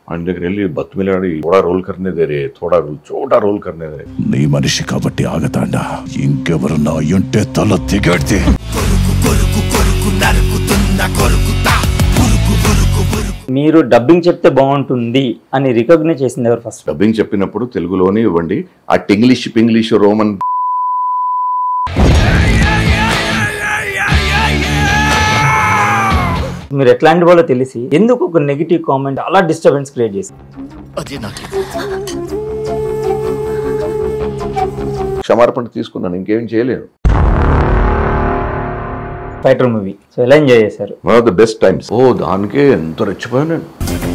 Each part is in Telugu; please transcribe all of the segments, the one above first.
ఆయన దగ్గర వెళ్ళి బతుమిలాడి थोड़ा రోల్ करने दे रे थोड़ा रोल छोटा రోల్ करने दे నీ మనిషి కాబట్టి ఆగతాండా ఇంకెవరు నా ఉంటే తల దిగడితే మీరు డబ్బింగ్ చెప్తే బాగుంటుంది అని రికగ్నైజ్ చేసింది ఎవరు ఫస్ట్ డబ్బింగ్ చెప్పినప్పుడు తెలుగులోనే ఇవ్వండి ఆ టింగ్లీష్ పింగ్లీష్ రోమన్ మీరు ఎట్లాంటి వాళ్ళో తెలిసి ఎందుకు ఒక నెగిటివ్ కామెంట్ అలా డిస్టర్బెన్స్ క్రియేట్ చేసింది క్షమార్పణ తీసుకున్నాను ఇంకేం చేయలేను ఫైటర్ మూవీ సో ఎలా ఎంజాయ్ చేశారు one of the best times ఓ దానికే ఎంత రెచ్చిపోయాను నేను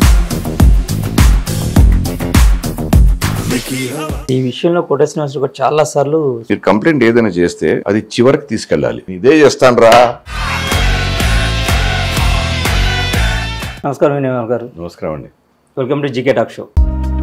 ఈ విషయంలో కోట శ్రీనివాస్ కూడా చాలా సార్లు మీరు కంప్లైంట్ ఏదైనా చేస్తే అది చివరికి తీసుకెళ్ళాలి ఇదే చేస్తాను రా నమస్కారం వినయ్ గారు నమస్కారం అండి welcome to GK talk show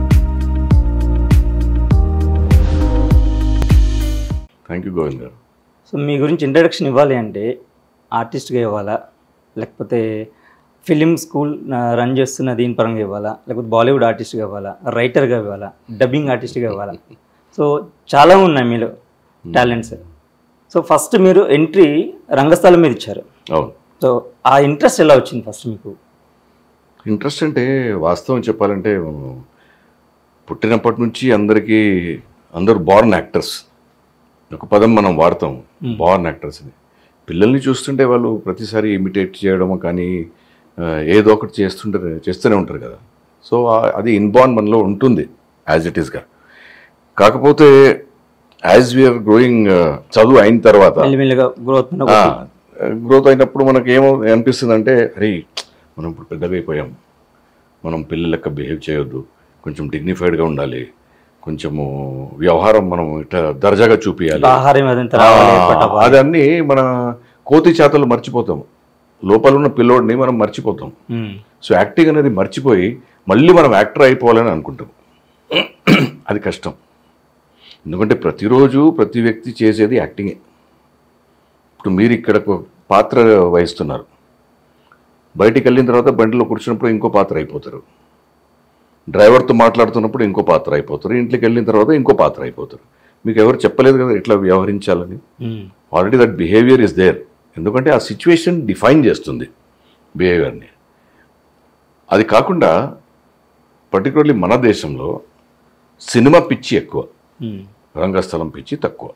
thank you Govind గారు సో మీ గురించి ఇంట్రడక్షన్ ఇవ్వాలి అంటే ఆర్టిస్ట్గా ఇవ్వాలా లేకపోతే ఫిలిం స్కూల్ రన్ చేస్తున్న దీని పరంగా ఇవ్వాలా లేకపోతే బాలీవుడ్ ఆర్టిస్ట్గా ఇవ్వాలా రైటర్గా ఇవ్వాలా డబ్బింగ్ ఆర్టిస్ట్గా ఇవ్వాలా సో చాలా ఉన్నాయి మీలో టాలెంట్స్ సో ఫస్ట్ మీరు ఎంట్రీ రంగస్థలం మీద ఇచ్చారు అవును సో ఆ ఇంట్రెస్ట్ ఎలా వచ్చింది ఫస్ట్ మీకు ఇంట్రెస్ట్ అంటే వాస్తవం చెప్పాలంటే పుట్టినప్పటి నుంచి అందరికీ అందరూ బార్న్ యాక్టర్స్ ఒక పదం మనం వాడతాం బార్న్ యాక్టర్స్ అని పిల్లల్ని చూస్తుంటే వాళ్ళు ప్రతిసారి ఇమిటేట్ చేయడం కానీ ఆ, ఏదో ఒకటి చేస్తుంటారు చేస్తూనే ఉంటారు కదా సో ఆ- అది ఇన్బార్న్ మనలో ఉంటుంది యాజ్ ఇట్ ఈస్గా కాకపోతే యాజ్ వీఆర్ గ్రోయింగ్ చదువు అయిన తర్వాత మెల్లిమెల్లిగా గ్రోత్ గ్రోత్ అయినప్పుడు మనకి ఏమో అనిపిస్తుంది అంటే అరే మనం ఇప్పుడు పెద్దగా అయిపోయాం మనం పిల్లల లెక్క బిహేవ్ చేయొద్దు కొంచెం డిగ్నిఫైడ్గా ఉండాలి కొంచెము వ్యవహారం మనం ఇట్లా దర్జాగా చూపించాలి ఆహారం అదంతా రావాలి పట్టాలి. అదన్నీ మన కోతి చేతలు మర్చిపోతాం లోపల ఉన్న పిల్లోడిని మనం మర్చిపోతాం మ్మ్. సో యాక్టింగ్ అనేది మర్చిపోయి మళ్ళీ మనం యాక్టర్ అయిపోవాలని అనుకుంటాం అది కష్టం ఎందుకంటే ప్రతిరోజు ప్రతి వ్యక్తి చేసేది యాక్టింగే ఇప్పుడు మీరు ఇక్కడ ఒక పాత్ర వహిస్తున్నారు బయటికి వెళ్ళిన తర్వాత బండిలో కూర్చున్నప్పుడు ఇంకో పాత్ర అయిపోతారు డ్రైవర్తో మాట్లాడుతున్నప్పుడు ఇంకో పాత్ర అయిపోతారు ఇంట్లోకి వెళ్ళిన తర్వాత ఇంకో పాత్ర అయిపోతారు మీకు ఎవరు చెప్పలేదు కదా ఇట్లా వ్యవహరించాలని hmm. Already that behaviour is there ఎందుకంటే ఆ సిచ్యువేషన్ డిఫైన్ చేస్తుంది బిహేవియర్ని అది కాకుండా పర్టికులర్లీ మన దేశంలో సినిమా పిచ్చి ఎక్కువ మ్మ్. రంగస్థలం పిచ్చి తక్కువ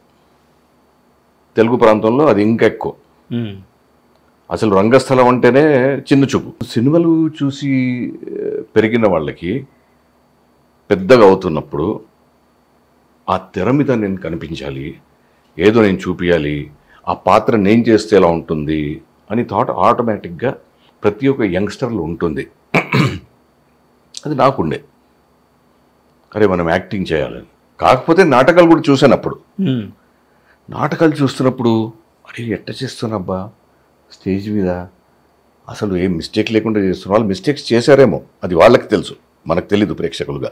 తెలుగు ప్రాంతంలో అది ఇంకా ఎక్కువ మ్మ్. అసలు రంగస్థలం అంటేనే చిన్న చూపు సినిమాలు చూసి ఆ, పెరిగిన వాళ్ళకి పెద్దగా అవుతున్నప్పుడు ఆ తెర మీద నేను కనిపించాలి ఏదో నేను చూపించాలి ఆ పాత్ర నేను చేస్తే ఎలా ఉంటుంది అని థాట్ ఆటోమేటిక్గా ప్రతి ఒక్క యంగ్స్టర్లో ఉంటుంది అది నాకుండే అరే మనం యాక్టింగ్ చేయాలని కాకపోతే నాటకాలు కూడా చూశాను అప్పుడు మ్మ్. నాటకాలు చూస్తున్నప్పుడు అరే ఎట్ట చేస్తున్నాబ్బా స్టేజ్ మీద అసలు ఏం మిస్టేక్ లేకుండా చేస్తున్నారు వాళ్ళు మిస్టేక్స్ చేశారేమో అది వాళ్ళకి తెలుసు మనకు తెలీదు ప్రేక్షకులుగా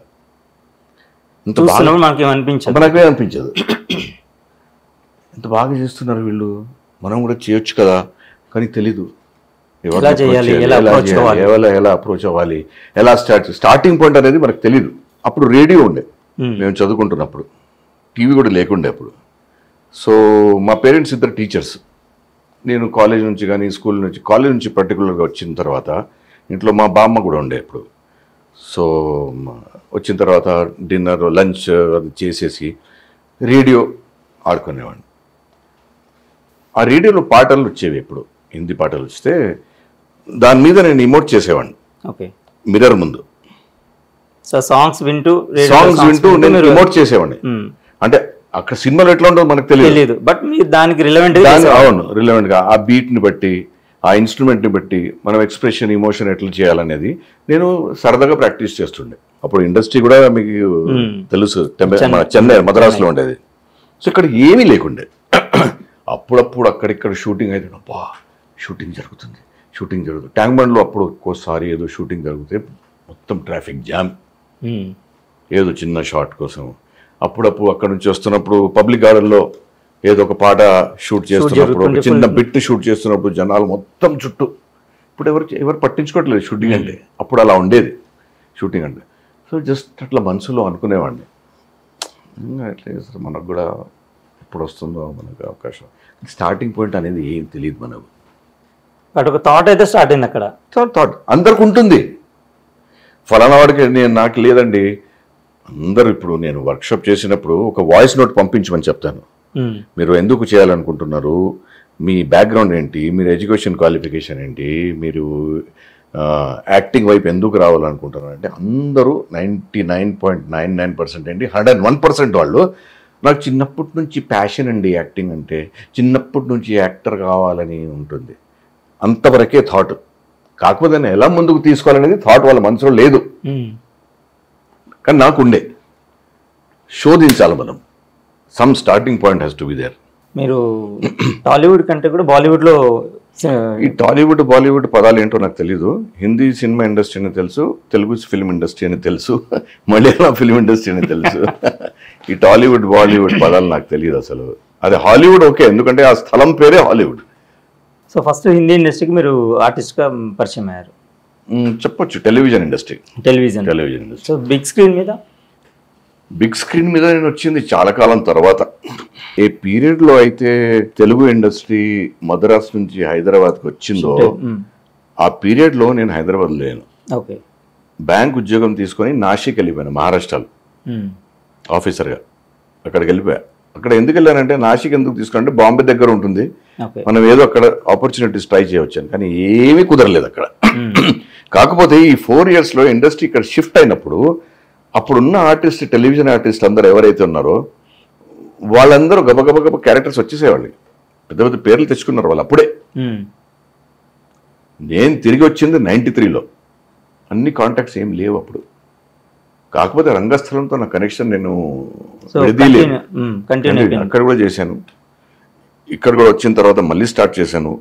ఇంత బాగా చూస్తున్నప్పుడు మనకి అనిపించదు మనకే అనిపించదు ఎంత బాగా చేస్తున్నారు వీళ్ళు మనం కూడా చేయొచ్చు కదా కానీ తెలీదు ఎవరిని ఎలా approach చేయాలి, చేయాలి, ఎలా ఎలా approach చేయాలి, అవ్వాలి. ఎలా ఎలా అప్రోచ్ అవ్వాలి ఎలా స్టార్ట్ స్టార్టింగ్ పాయింట్ అనేది మనకు తెలీదు అప్పుడు రేడియో ఉండే Hmm. మేము చదువుకుంటున్నప్పుడు టీవీ కూడా లేకుండే అప్పుడు సో మా పేరెంట్స్ ఇద్దరు టీచర్స్ నేను కాలేజ్ నుంచి కానీ స్కూల్ నుంచి కాలేజ్ నుంచి పర్టికులర్గా వచ్చిన తర్వాత ఇంట్లో మా బామ్మ కూడా ఉండే అప్పుడు సో మ- వచ్చిన తర్వాత డిన్నర్ లంచ్ అది చేసేసి రేడియో ఆడుకునేవాడిని ఆ రేడియోలో పాటలు వచ్చేవి ఎప్పుడు హిందీ పాటలు వస్తే దాని మీద నేను ఇమోట్ చేసేవాడిని ఓకే మిర్రర్ ముందు సో సాంగ్స్ వింటూ radio సాంగ్స్ songs వింటూ నేను మీరు- ఇమోట్ చేసేవాడిని మ్మ్. అంటే అక్కడ సినిమాలో ఎట్లా ఉంటుందో మనకు తెలియదు తెలియదు బట్ మీరు దానికి రిలవెంట్ దాని అవును రిలవెంట్ గా ఆ బీట్ ని బట్టి ఆ ఇన్స్ట్రుమెంట్ ని బట్టి మనం ఎక్స్ప్రెషన్ ఇమోషన్ ఎట్లా చేయాలనేది నేను సరదాగా ప్రాక్టీస్ చేస్తుండే అప్పుడు ఇండస్ట్రీ కూడా మీకు తెలుసు టెంప- మన చెన్నై మద్రాసులో ఉండేది సో ఇక్కడ ఏమీ లేకుండే అప్పుడప్పుడు అక్కడిక్కడ షూటింగ్ అయితే అబ్బా షూటింగ్ జరుగుతుంది షూటింగ్ జరుగుతుంది ట్యాంక్ బండ్లో అప్పుడు ఒక్కోసారి ఏదో షూటింగ్ జరిగితే మొత్తం ట్రాఫిక్ జామ్ ఏదో చిన్న షార్ట్ కోసం అప్పుడప్పుడు అక్కడ నుంచి వస్తున్నప్పుడు పబ్లిక్ గార్డెన్లో ఏదో ఒక పాట షూట్ చేస్తున్నప్పుడు ఒక జరుగుతుంటే చిన్న బిట్ షూట్ చేస్తున్నప్పుడు జనాలు మొత్తం చుట్టూ ఇప్పుడు ఎవరు ఎవరు పట్టించుకోవట్లేదు షూటింగ్ అంటే అప్పుడు అలా ఉండేది షూటింగ్ అంటే సో జస్ట్ అట్లా మనసులో అనుకునేవాడిని ఇంకా అట్లా మనకు కూడా ఎప్పుడు వస్తుందో మనకు అవకాశం స్టార్టింగ్ పాయింట్ అనేది ఏం తెలియదు మనకు బట్ ఒక థాట్ అయితే స్టార్ట్ అయింది అక్కడ థాట్ థాట్ అందరికి ఉంటుంది ఫలానా వాడికి నేను నాకు లేదండి అందరు ఇప్పుడు నేను వర్క్షాప్ చేసినప్పుడు ఒక వాయిస్ నోట్ పంపించమని చెప్తాను ఉమ్, మీరు ఎందుకు చేయాలనుకుంటున్నారు మీ బ్యాక్గ్రౌండ్ ఏంటి మీరు ఎడ్యుకేషన్ క్వాలిఫికేషన్ ఏంటి మీరు యాక్టింగ్ వైపు ఎందుకు రావాలనుకుంటున్నారు అంటే అందరూ ninety nine point nine nine percent ఏంటి హండ్రెడ్ వన్ పర్సెంట్ వాళ్ళు నాకు చిన్నప్పటి నుంచి ప్యాషన్ అండి యాక్టింగ్ అంటే చిన్నప్పటి నుంచి యాక్టర్ కావాలని ఉంటుంది అంతవరకే థాట్ కాకపోతే నేను ఎలా ముందుకు తీసుకోవాలనేది థాట్ వాళ్ళ మనసులో లేదు ఉమ్, కానీ నాకుండే శోధించాలి మనం some starting point has to be there మీరు టాలీవుడ్ కంటే కూడా బాలీవుడ్లో ఈ టాలీవుడ్ బాలీవుడ్ పదాలు ఏంటో నాకు తెలీదు హిందీ సినిమా ఇండస్ట్రీ అని తెలుసు తెలుగు ఫిల్మ్ ఇండస్ట్రీ అని తెలుసు మలయాళం ఫిల్మ్ ఇండస్ట్రీ అని తెలుసు ఈ టాలీవుడ్ బాలీవుడ్ పదాలు నాకు తెలియదు అసలు అది హాలీవుడ్ ఓకే ఎందుకంటే ఆ స్థలం పేరే హాలీవుడ్ సో ఫస్ట్ హిందీ ఇండస్ట్రీకి మీరు ఆర్టిస్ట్గా పరిచయం అయ్యారు మ్, చెప్పొచ్చు television industry television television industry so big screen మీద బిగ్ స్క్రీన్ మీద నేను వచ్చింది చాలా కాలం తర్వాత ఏ పీరియడ్ లో అయితే తెలుగు ఇండస్ట్రీ మద్రాస్ నుంచి హైదరాబాద్కి వచ్చిందో ఆ పీరియడ్ లో నేను హైదరాబాద్ లేను ఓకే బ్యాంక్ ఉద్యోగం తీసుకొని నాసిక్ వెళ్ళిపోయాను మహారాష్ట్రలో ఆఫీసర్గా అక్కడికి వెళ్ళిపోయా అక్కడ ఎందుకు వెళ్ళానంటే నాసిక్ ఎందుకు తీసుకుంటే బాంబే దగ్గర ఉంటుంది ఓకే మనం ఏదో అక్కడ ఆపర్చునిటీస్ ట్రై చేయవచ్చాను కానీ ఏమీ కుదరలేదు అక్కడ కాకపోతే ఈ ఫోర్ ఇయర్స్లో ఇండస్ట్రీ ఇక్కడ షిఫ్ట్ అయినప్పుడు అప్పుడున్న ఆర్టిస్ట్ టెలివిజన్ ఆర్టిస్ట్ అందరూ ఎవరైతే ఉన్నారో వాళ్ళందరూ గబగబ గబ క్యారెక్టర్స్ వచ్చేసేవాళ్ళు పెద్ద పెద్ద పేర్లు తెచ్చుకున్నారు వాళ్ళు అప్పుడే నేను తిరిగి వచ్చింది నైంటీ త్రీలో అన్ని కాంటాక్ట్స్ ఏం లేవు అప్పుడు కాకపోతే రంగస్థలంతో నా కనెక్షన్ నేను సో విడదీయలేదు. కంటిన్యూ అయిపోయింది అక్కడ కూడా చేశాను ఇక్కడ కూడా వచ్చిన తర్వాత మళ్ళీ స్టార్ట్ చేశాను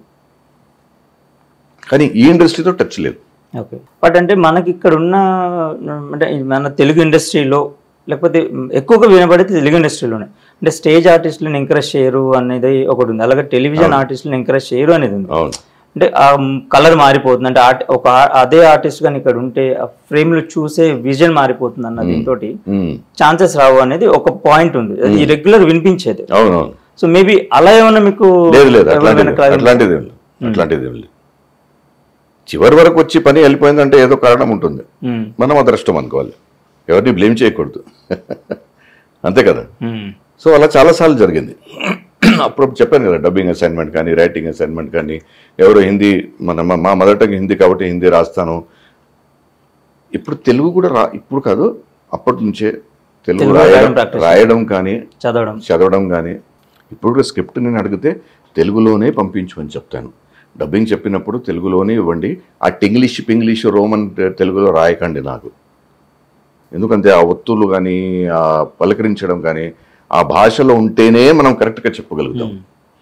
కానీ ఈ ఇండస్ట్రీతో టచ్ లేదు ఓకే బట్ అంటే మనకి ఇక్కడ ఉన్న అంటే మన తెలుగు ఇండస్ట్రీలో లేకపోతే ఎక్కువగా వినబడేది తెలుగు ఇండస్ట్రీలోనే అంటే స్టేజ్ ఆర్టిస్టులను ఎంకరేజ్ చేయరు అనేది ఒకటి ఉంది అలాగే టెలివిజన్ ఆర్టిస్టులను ఎంకరేజ్ చేయరు అనేది ఉంది అవును అంటే ఆ కలర్ మారిపోతుంది అంటే ఆర్ట్ ఒక ఆ- అదే ఆర్టిస్ట్ కానీ ఇక్కడ ఉంటే ఆ ఫ్రేమ్ లో చూసే విజన్ మారిపోతుంది అన్న దీంతో ఉమ్. ఛాన్సెస్ రావు అనేది ఒక పాయింట్ ఉంది అది రెగ్యులర్ వినిపించేది అవును అవును సో మేబీ అలా ఏమన్నా మీకు లేదు లేదు ఎవరైనా అట్లాంటిది క్లారిటీ- అట్లాంటిది ఏం లేదు అట్లాంటిది ఏం లేదు చివరి వరకు వచ్చి పని వెళ్ళిపోయిందంటే ఏదో కారణం ఉంటుంది మ్మ్. మనం అదృష్టం అనుకోవాలి ఎవరిని బ్లేమ్ చేయకూడదు అంతే కదా మ్మ్. సో అలా చాలాసార్లు జరిగింది అప్పుడు చెప్పాను కదా డబ్బింగ్ అసైన్మెంట్ కానీ రైటింగ్ అసైన్మెంట్ కానీ ఎవరో హిందీ మన మా- మా మదర్ టంగ్ హిందీ కాబట్టి హిందీ రాస్తాను ఇప్పుడు తెలుగు కూడా రా ఇప్పుడు కాదు అప్పటి నుంచే తెలుగు తెలుగు రాయడం రాయడం practice. రాయడం కానీ చదవడం చదవడం కానీ ఇప్పుడు కూడా స్క్రిప్ట్ నేను అడిగితే తెలుగులోనే పంపించమని చెప్తాను డబ్బింగ్ చెప్పినప్పుడు తెలుగులోనే ఇవ్వండి ఆ టింగ్లీష్ పింగ్లీష్ రోమన్ తె- తెలుగులో రాయకండి నాకు ఎందుకంటే ఆ ఒత్తులు కానీ ఆ పలకరించడం కానీ ఆ భాషలో ఉంటేనే మనం కరెక్ట్గా చెప్పగలుగుతాం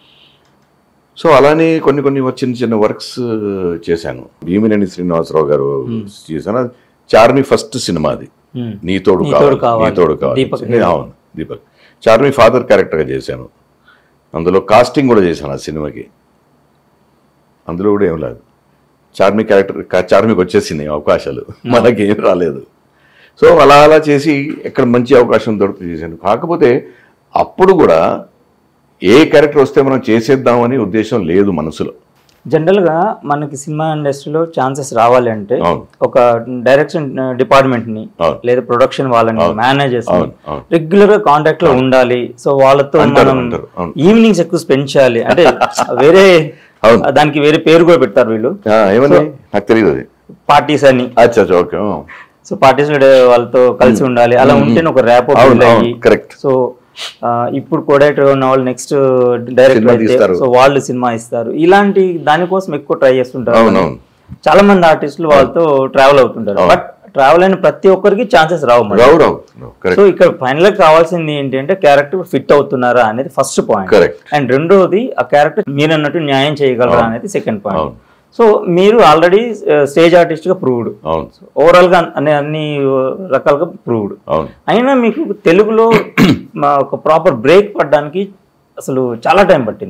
సో అలానే కొన్ని కొన్ని చిన్న చిన్న వర్క్స్ చేశాను భీమినేని శ్రీనివాసరావు గారు చేశాను అది చార్మి ఫస్ట్ సినిమా అది మ్మ్. నీతోడు నీతోడు కావాలి కావాలి. నీతోడు కావాలి దీపక్ నేను- అవును దీపక్ చార్మి ఫాదర్ క్యారెక్టర్గా చేశాను అందులో కాస్టింగ్ కూడా చేశాను ఆ సినిమాకి అందులో కూడా ఏం లేదు చార్మి క్యారెక్టర్ కా- చార్మికి వచ్చేసింది అవకాశాలు మనకి ఏం రాలేదు సో అలా అలా చేసి ఎక్కడ మంచి అవకాశం దొరికితే చేశాను కాకపోతే అప్పుడు కూడా ఏ క్యారెక్టర్ వస్తే మనం చేసేద్దామని ఉద్దేశం లేదు మనసులో జనరల్గా మనకి సినిమా ఇండస్ట్రీలో ఛాన్సెస్ రావాలి అంటే అవును. ఒక డైరెక్షన్ డిపార్ట్మెంట్ ని అవును. లేదా ప్రొడక్షన్ వాళ్ళని మేనేజర్స్ అవును, అవును. రెగ్యులర్ గా కాంటాక్ట్ లో ఉండాలి సో వాళ్ళతో అంటారు, మనం అంటారు, అవును. ఈవినింగ్స్ ఎక్కువ స్పెండ్ చేయాలి అంటే వేరే అవును. దానికి వేరే పేరు కూడా పెడతారు వీళ్ళు ఆ, ఏమని నాకు తెలియదు అది పార్టీస్ అని అచ్చా అచ్చా, ఓకే ఆ. సో పార్టీస్ వాళ్ళతో కలిసి ఉండాలి అలా ఉంటేనే ఒక ర్యాప్ అవును, అవును, correct. సో ఆ, ఇప్పుడు కోడైటర్ ఉన్న వాళ్ళు నెక్స్ట్ డైరెక్టర్ సినిమా అయితే తీస్తారు. సో వాళ్ళు సినిమా ఇస్తారు ఇలాంటి దానికోసం ఎక్కువ ట్రై చేస్తుంటారు అవునవును చాలా మంది ఆర్టిస్టులు వాళ్ళతో ట్రావెల్ అవుతుంటారు బట్ ట్రావెల్ అయిన ప్రతి ఒక్కరికి ఛాన్సెస్ రావు మరి రావు రావు రావు. సో కరెక్ట్ ఇక్కడ ఫైనల్ గా కావాల్సింది ఏంటి అంటే క్యారెక్టర్ ఫిట్ అవుతున్నారా అనేది ఫస్ట్ పాయింట్ Correct. అండ్ రెండోది ఆ క్యారెక్టర్ మీరు అన్నట్టు న్యాయం చేయగలరా అనేది సెకండ్ పాయింట్ అవును. సో మీరు ఆల్రెడీ స్టేజ్ ఆర్టిస్ట్ గా ప్రూవ్డ్ అవును ఓవరాల్ గా అన్ని అన్ని రకాలుగా ప్రూవ్డ్ అవును అయినా మీకు తెలుగులో మా ఒక ప్రాపర్ బ్రేక్ పడడానికి అసలు చాలా టైం పట్టింది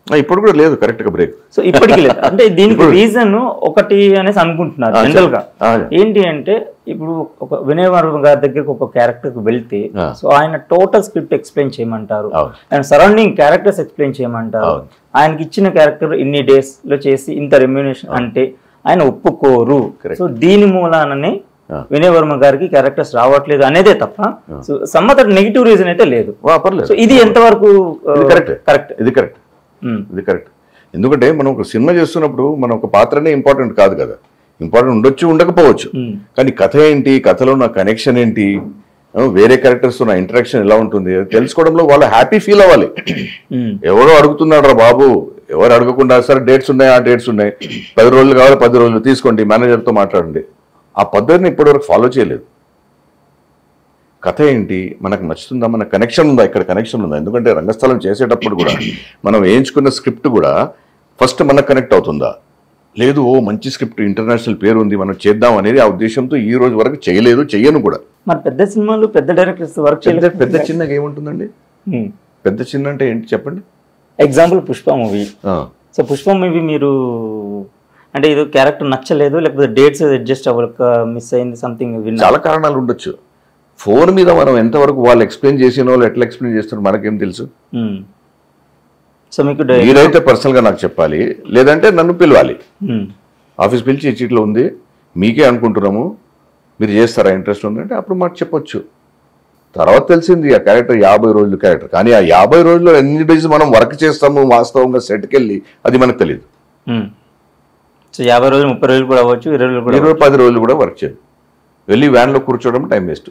ఆ, ఇప్పుడు కూడా లేదు కరెక్ట్గా బ్రేక్ సో ఇప్పటికి లేదు అంటే దీనికి రీజన్ ఒకటి అనేసి అనుకుంటున్నారు జనరల్ గా ఆ. ఏంటి అంటే ఇప్పుడు ఒక వినయ్ వర్మ గారి దగ్గరికి ఒక క్యారెక్టర్ కి వెళ్తే ఆ. సో ఆయన టోటల్ స్క్రిప్ట్ ఎక్స్ప్లెయిన్ చేయమంటారు అవును. ఆయన సరౌండింగ్ క్యారెక్టర్స్ ఎక్స్ప్లెయిన్ చేయమంటారు అవును. ఆయనకి ఇచ్చిన క్యారెక్టర్ ఇన్ని డేస్ లో చేసి ఇంత రెమ్యునేషన్ అంటే ఆయన ఒప్పుకోరు Correct. సో దీని మూలాననే ఆ. వినయ్ వర్మ గారికి క్యారెక్టర్స్ రావట్లేదు అనేదే తప్ప సో సమ్మత నెగిటివ్ రీజన్ అయితే లేదు వా, పర్లేదు సో ఇది ఎంతవరకు ఇది కరెక్ట్ కరెక్ట్ ఇది కరెక్ట్ ఇది కరెక్ట్ ఎందుకంటే మనం ఒక సినిమా చేస్తున్నప్పుడు మనం ఒక పాత్రనే ఇంపార్టెంట్ కాదు కదా ఇంపార్టెంట్ ఉండొచ్చు ఉండకపోవచ్చు కానీ కథ ఏంటి కథలో నా కనెక్షన్ ఏంటి ఆ, వేరే క్యారెక్టర్స్ నా ఇంటరాక్షన్ ఎలా ఉంటుంది అది తెలుసుకోవడంలో వాళ్ళు హ్యాపీ ఫీల్ అవ్వాలి ఎవరో అడుగుతున్నాడు రా బాబు ఎవరు అడగకుండా సరే డేట్స్ ఉన్నాయి ఆ డేట్స్ ఉన్నాయి పది రోజులు కావాలి పది రోజులు తీసుకోండి మేనేజర్తో మాట్లాడండి ఆ పద్ధతిని ఇప్పటివరకు ఫాలో చేయలేదు కథ ఏంటి మనకు నచ్చుతుందా మన కనెక్షన్ ఉందా ఇక్కడ కనెక్షన్ ఉందా ఎందుకంటే రంగస్థలం చేసేటప్పుడు కూడా మనం వేయించుకున్న స్క్రిప్ట్ కూడా ఫస్ట్ మనకు కనెక్ట్ అవుతుందా లేదు ఓ మంచి స్క్రిప్ట్ ఇంటర్నేషనల్ పేరు ఉంది మనం చేద్దాం అనేది ఆ ఉద్దేశంతో ఈ రోజు వరకు చేయలేదు చెయ్యను కూడా మరి పెద్ద సినిమాలు పెద్ద డైరెక్టర్స్ వర్క్ పెద్ద చేయలేదు పెద్ద చిన్నగా ఏముంటుందండి పెద్ద చిన్న అంటే ఏంటి చెప్పండి ఎగ్జాంపుల్ పుష్ప మూవీ ఆ, సో పుష్ప మూవీ మీరు అంటే ఇది క్యారెక్టర్ నచ్చలేదు లేకపోతే డేట్స్ అడ్జస్ట్ అవ్వక మిస్ అయింది సంథింగ్ విన్నా చాలా కారణాలు ఉండొచ్చు ఫోన్ మీద మనం ఎంతవరకు వాళ్ళు ఎక్స్ప్లెయిన్ చేసిన వాళ్ళు ఎట్లా ఎక్స్ప్లెయిన్ చేస్తున్నారు మనకేం తెలుసు సో మీకు డై- మీరైతే పర్సనల్గా నాకు చెప్పాలి లేదంటే నన్ను పిలవాలి మ్మ్. ఆఫీస్ పిలిచి ఈ చీట్లో ఉంది మీకే అనుకుంటున్నాము మీరు చేస్తారా ఇంట్రెస్ట్ ఉందంటే అప్పుడు మాకు చెప్పొచ్చు తర్వాత తెలిసింది ఆ క్యారెక్టర్ యాభై రోజులు క్యారెక్టర్ కానీ ఆ యాభై రోజుల్లో ఎన్ని డేస్ మనం వర్క్ చేస్తాము వాస్తవంగా సెట్కి వెళ్ళి అది మనకు తెలియదు మ్మ్. సో యాభై రోజులు ముప్పై రోజులు కూడా అవ్వచ్చు ఇరవై రోజులు కూడా ఇరవై పది రోజులు కూడా వర్క్ చేయదు వెళ్ళి వ్యాన్లో కూర్చోవడం టైం వేస్ట్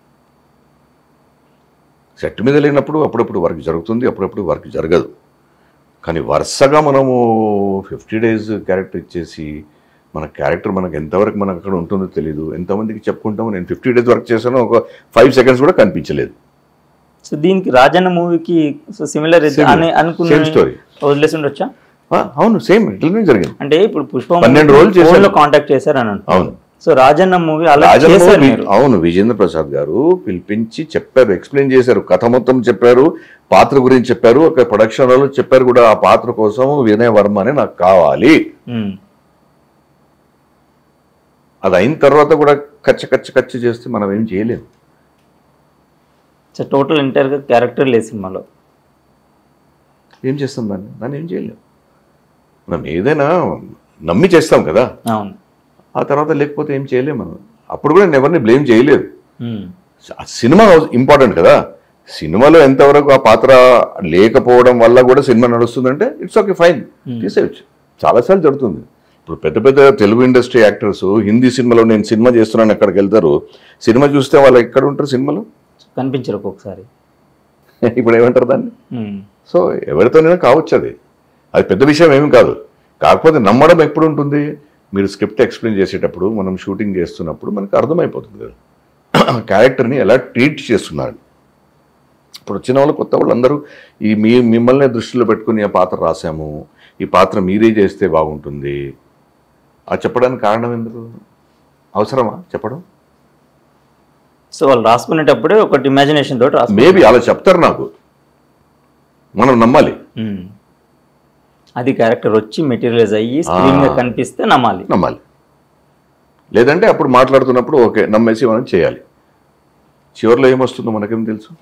సెట్ మీద లేనప్పుడు అప్పుడప్పుడు వర్క్ జరుగుతుంది అప్పుడప్పుడు వర్క్ జరగదు కానీ వరుసగా మనము ఫిఫ్టీ డేస్ క్యారెక్టర్ ఇచ్చేసి మన క్యారెక్టర్ మనకు ఎంతవరకు మనకు అక్కడ ఉంటుందో తెలియదు ఎంతమందికి చెప్పుకుంటామో నేను ఫిఫ్టీ డేస్ వర్క్ చేశాను ఒక ఫైవ్ సెకండ్స్ కూడా కనిపించలేదు సో దీనికి రాజన్న మూవీకి సో సిమిలర్ Similar. అని అనుకున్న Same story. వదిలేసి ఉండొచ్చా ఆ, అవును సేమ్ ఇట్లనే జరిగింది అంటే ఇప్పుడు పుష్ప పన్నెండు రోజులు చేశారు. లో కాంటాక్ట్ చేశారు అని అంటున్నారు. అవును. సో రాజన్న మూవీ అలా రాజన్ చేశారు వి- మీరు అవును విజేంద్ర ప్రసాద్ గారు పిలిపించి చెప్పారు ఎక్స్ప్లెయిన్ చేశారు కథ మొత్తం చెప్పారు పాత్ర గురించి చెప్పారు ఒక ప్రొడక్షన్ వాళ్ళు చెప్పారు కూడా ఆ పాత్ర కోసం వినయ్ వర్మ అని నాకు కావాలి మ్మ్. అది అయిన తర్వాత కూడా కచ్చ కచ్చ కచ్చ చేస్తే మనం ఏం చేయలేము సో టోటల్ ఎంటైర్ గా క్యారెక్టర్ లేదు సినిమాలో ఏం చేస్తాం దాన్ని దాన్ని ఏం చేయలేము మనం ఏదైనా నమ్మి చేస్తాం కదా అవును ఆ తర్వాత లేకపోతే ఏం చేయలేము మనం అప్పుడు కూడా నేను ఎవరిని బ్లేమ్ చేయలేదు మ్మ్. ఆ సినిమా ఇంపార్టెంట్ కదా సినిమాలో ఎంతవరకు ఆ పాత్ర లేకపోవడం వల్ల కూడా సినిమా నడుస్తుందంటే ఇట్స్ ఓకే ఫైన్ తీసేయచ్చు చాలాసార్లు జరుగుతుంది ఇప్పుడు పెద్ద పెద్ద తెలుగు ఇండస్ట్రీ యాక్టర్స్ హిందీ సినిమాలో నేను సినిమా చేస్తున్నాను ఎక్కడికి వెళ్తారు సినిమా చూస్తే వాళ్ళు ఎక్కడ ఉంటారు సినిమాలో కనిపించరు ఒక్కొక్కసారి ఇప్పుడు ఏమంటారు దాన్ని మ్మ్. సో ఎవరితోనైనా కావచ్చు అది అది పెద్ద విషయం ఏమి కాదు కాకపోతే నమ్మడం ఎప్పుడు ఉంటుంది మీరు స్క్రిప్ట్ ఎక్స్ప్లెయిన్ చేసేటప్పుడు మనం షూటింగ్ చేస్తున్నప్పుడు మనకు అర్థమైపోతుంది కదా క్యారెక్టర్ని ఎలా ట్రీట్ చేస్తున్నారు ఇప్పుడు వచ్చిన వాళ్ళు కొత్త వాళ్ళు అందరూ ఈ మీ మిమ్మల్ని దృష్టిలో పెట్టుకుని ఆ పాత్ర రాసాము ఈ పాత్ర మీరే చేస్తే బాగుంటుంది ఆ చెప్పడానికి కారణం ఎందుకు అవసరమా చెప్పడం సో వాళ్ళు రాసుకునేటప్పుడే ఒకటి ఇమాజినేషన్ తోటి రాసు మేబీ అలా చెప్తారు నాకు మనం నమ్మాలి మ్మ్. అది క్యారెక్టర్ వచ్చి మెటీరియలైజ్ అయ్యి స్క్రీన్ గా కనిపిస్తే నమ్మాలి నమ్మాలి లేదంటే అప్పుడు మాట్లాడుతున్నప్పుడు ఓకే నమ్మేసి మనం చేయాలి చివరిలో ఏమొస్తుందో మనకేం తెలుసు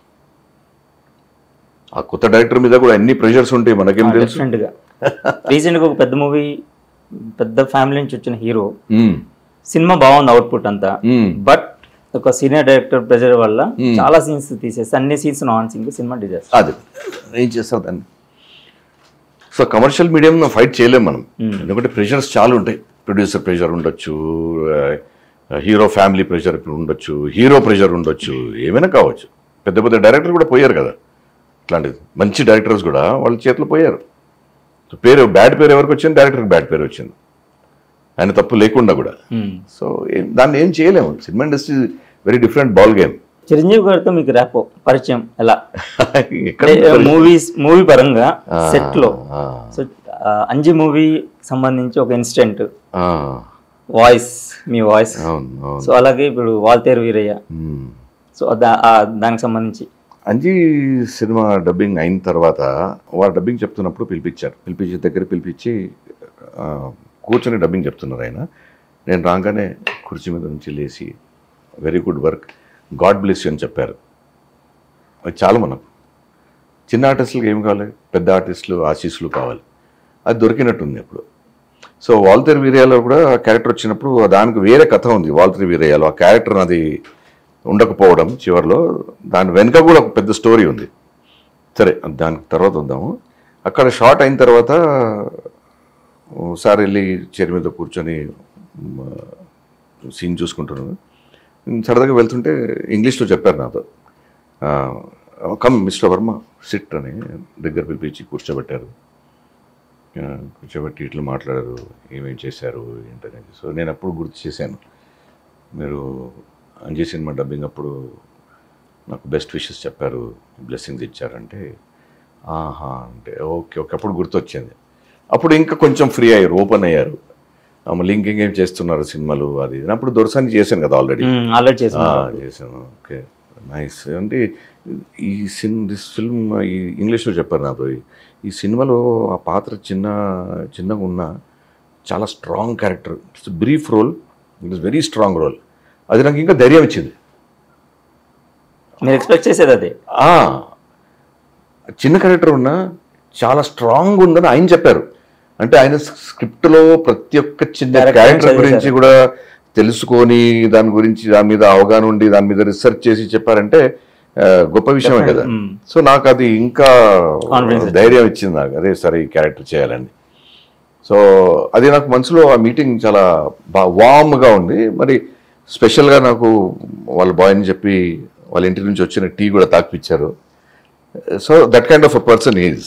ఆ కొత్త డైరెక్టర్ మీద కూడా ఎన్ని ప్రెషర్స్ ఉంటాయి మనకేం తెలుసు డిఫరెంట్ గా రీసెంట్ గా ఒక పెద్ద మూవీ పెద్ద ఫ్యామిలీ నుంచి వచ్చిన హీరో మ్మ్. సినిమా బాగుంది అవుట్పుట్ అంతా మ్మ్. బట్ ఒక సీనియర్ డైరెక్టర్ ప్రెజర్ వల్ల చాలా సీన్స్ తీసేసి అన్ని సీన్స్ నాన్ సింగ్ సినిమా డిజాస్టర్ అది ఏం చేస్తాం దాన్ని సో కమర్షియల్ మీడియం ఫైట్ చేయలేం మనం ఎందుకంటే ప్రెషర్స్ చాలా ఉంటాయి ప్రొడ్యూసర్ ప్రెషర్ ఉండొచ్చు హీరో ఫ్యామిలీ ప్రెషర్ ఉండొచ్చు హీరో ప్రెషర్ ఉండొచ్చు ఏమైనా కావచ్చు పెద్ద పెద్ద డైరెక్టర్ కూడా పోయారు కదా ఇట్లాంటిది మంచి డైరెక్టర్స్ కూడా వాళ్ళ చేతిలో పోయారు సో పేరు బ్యాడ్ పేరు ఎవరికి వచ్చింది డైరెక్టర్కి బ్యాడ్ పేరు వచ్చింది ఆయన తప్పు లేకుండా కూడా సో ఏం- దాన్ని ఏం చేయలేము సినిమా industry very different ball game Chiranjeevi గారితో మీకు ర్యాపో పరిచయం ఎలా ఎక్కడ మూవీస్ మూవీ పరంగా ఆ, సెట్ లో ఆ, సో ఆ, అంజి మూవీ సంబంధించి ఒక ఇన్సిడెంట్ ఆ, వాయిస్ మీ వాయిస్ అవును అవును సో అలాగే ఇప్పుడు వాల్తేరు వీరయ్య మ్మ్. సో దా- ఆ దానికి సంబంధించి అంజీ సినిమా డబ్బింగ్ అయిన తర్వాత వారు డబ్బింగ్ చెప్తున్నప్పుడు పిలిపించారు పిలిపించి దగ్గర పిలిపించి ఆ, కూర్చొని డబ్బింగ్ చెప్తున్నారు ఆయన నేను రాగానే కుర్చీ మీద నుంచి లేచి very good work god bless you అని చెప్పారు అది చాలు మనకు చిన్న ఆర్టిస్టులకు ఏం కావాలి పెద్ద ఆర్టిస్టులు ఆశీస్సులు కావాలి అది దొరికినట్టుంది ఇప్పుడు సో వాల్తేర్ వీరయ్యలో కూడా క్యారెక్టర్ వచ్చినప్పుడు దానికి వేరే కథ ఉంది వాల్తేర్ వీరయ్యలో ఆ క్యారెక్టర్ అది ఉండకపోవడం చివరిలో దాని వెనుక కూడా ఒక పెద్ద స్టోరీ ఉంది సరే దానికి తర్వాత వద్దాము అక్కడ షార్ట్ అయిన తర్వాత సార్ వెళ్ళి చైర్ మీద కూర్చొని సీన్ చూసుకుంటున్నాను సరదాగా వెళ్తుంటే ఇంగ్లీష్లో చెప్పారు నాతో కమ్ మిస్టర్ వర్మ సిట్ అని దగ్గర పిలిపించి కూర్చోబెట్టారు ఆ, కూర్చోబెట్టి ఇట్లా మాట్లాడారు ఏమేం చేశారు ఏంటనేది సో నేను అప్పుడు గుర్తు చేశాను మీరు అంజీ సినిమా డబ్బింగ్ అప్పుడు నాకు బెస్ట్ విషెస్ చెప్పారు బ్లెస్సింగ్స్ ఇచ్చారంటే ఆహా అంటే ఓకే ఓకే అప్పుడు గుర్తొచ్చింది అప్పుడు ఇంకా కొంచెం ఫ్రీ అయ్యారు ఓపెన్ అయ్యారు ఆ, మళ్ళీ ఇంకేం చేస్తున్నారు సినిమాలు అది ఇది. అప్పుడు దొరసాని చేశాను కదా ఆల్రెడీ ఆల్రెడీ చేసిన చేశాను ఓకే నైస్ అంటే ఈ సిన్ దిస్ ఫిల్మ్ ఈ ఇంగ్లీష్లో చెప్పారు నాతో ఈ- ఈ సినిమాలో ఆ పాత్ర చిన్న చిన్నగా ఉన్న చాలా strong character it's brief role it is very strong role అది నాకు ఇంకా ధైర్యం ఇచ్చింది మీరు ఎక్స్పెక్ట్ చేసేది అదే ఆ, చిన్న క్యారెక్టర్ ఉన్నా చాలా స్ట్రాంగ్ ఉందని ఆయన చెప్పారు అంటే ఆయన స్క్రిప్ట్లో ప్రతి ఒక్క చిన్న Character క్యారెక్టర్ చదివేశారు. గురించి కూడా తెలుసుకొని దాని గురించి దాని మీద అవగాహన ఉండి దాని మీద రీసెర్చ్ చేసి చెప్పారంటే ఆ, గొప్ప విషయమే కదా Mm. సో నాకు అది ఇంకా Confidence వచ్చింది. ధైర్యం ఇచ్చింది నాకు అదే సరే ఈ క్యారెక్టర్ చేయాలని సో అది నాకు మనసులో ఆ మీటింగ్ చాలా బా వామ్గా ఉంది మరి స్పెషల్గా నాకు వాళ్ళ బాయ్ని చెప్పి వాళ్ళ ఇంటి నుంచి వచ్చిన టీ కూడా తాకిపించారు so that kind of a person is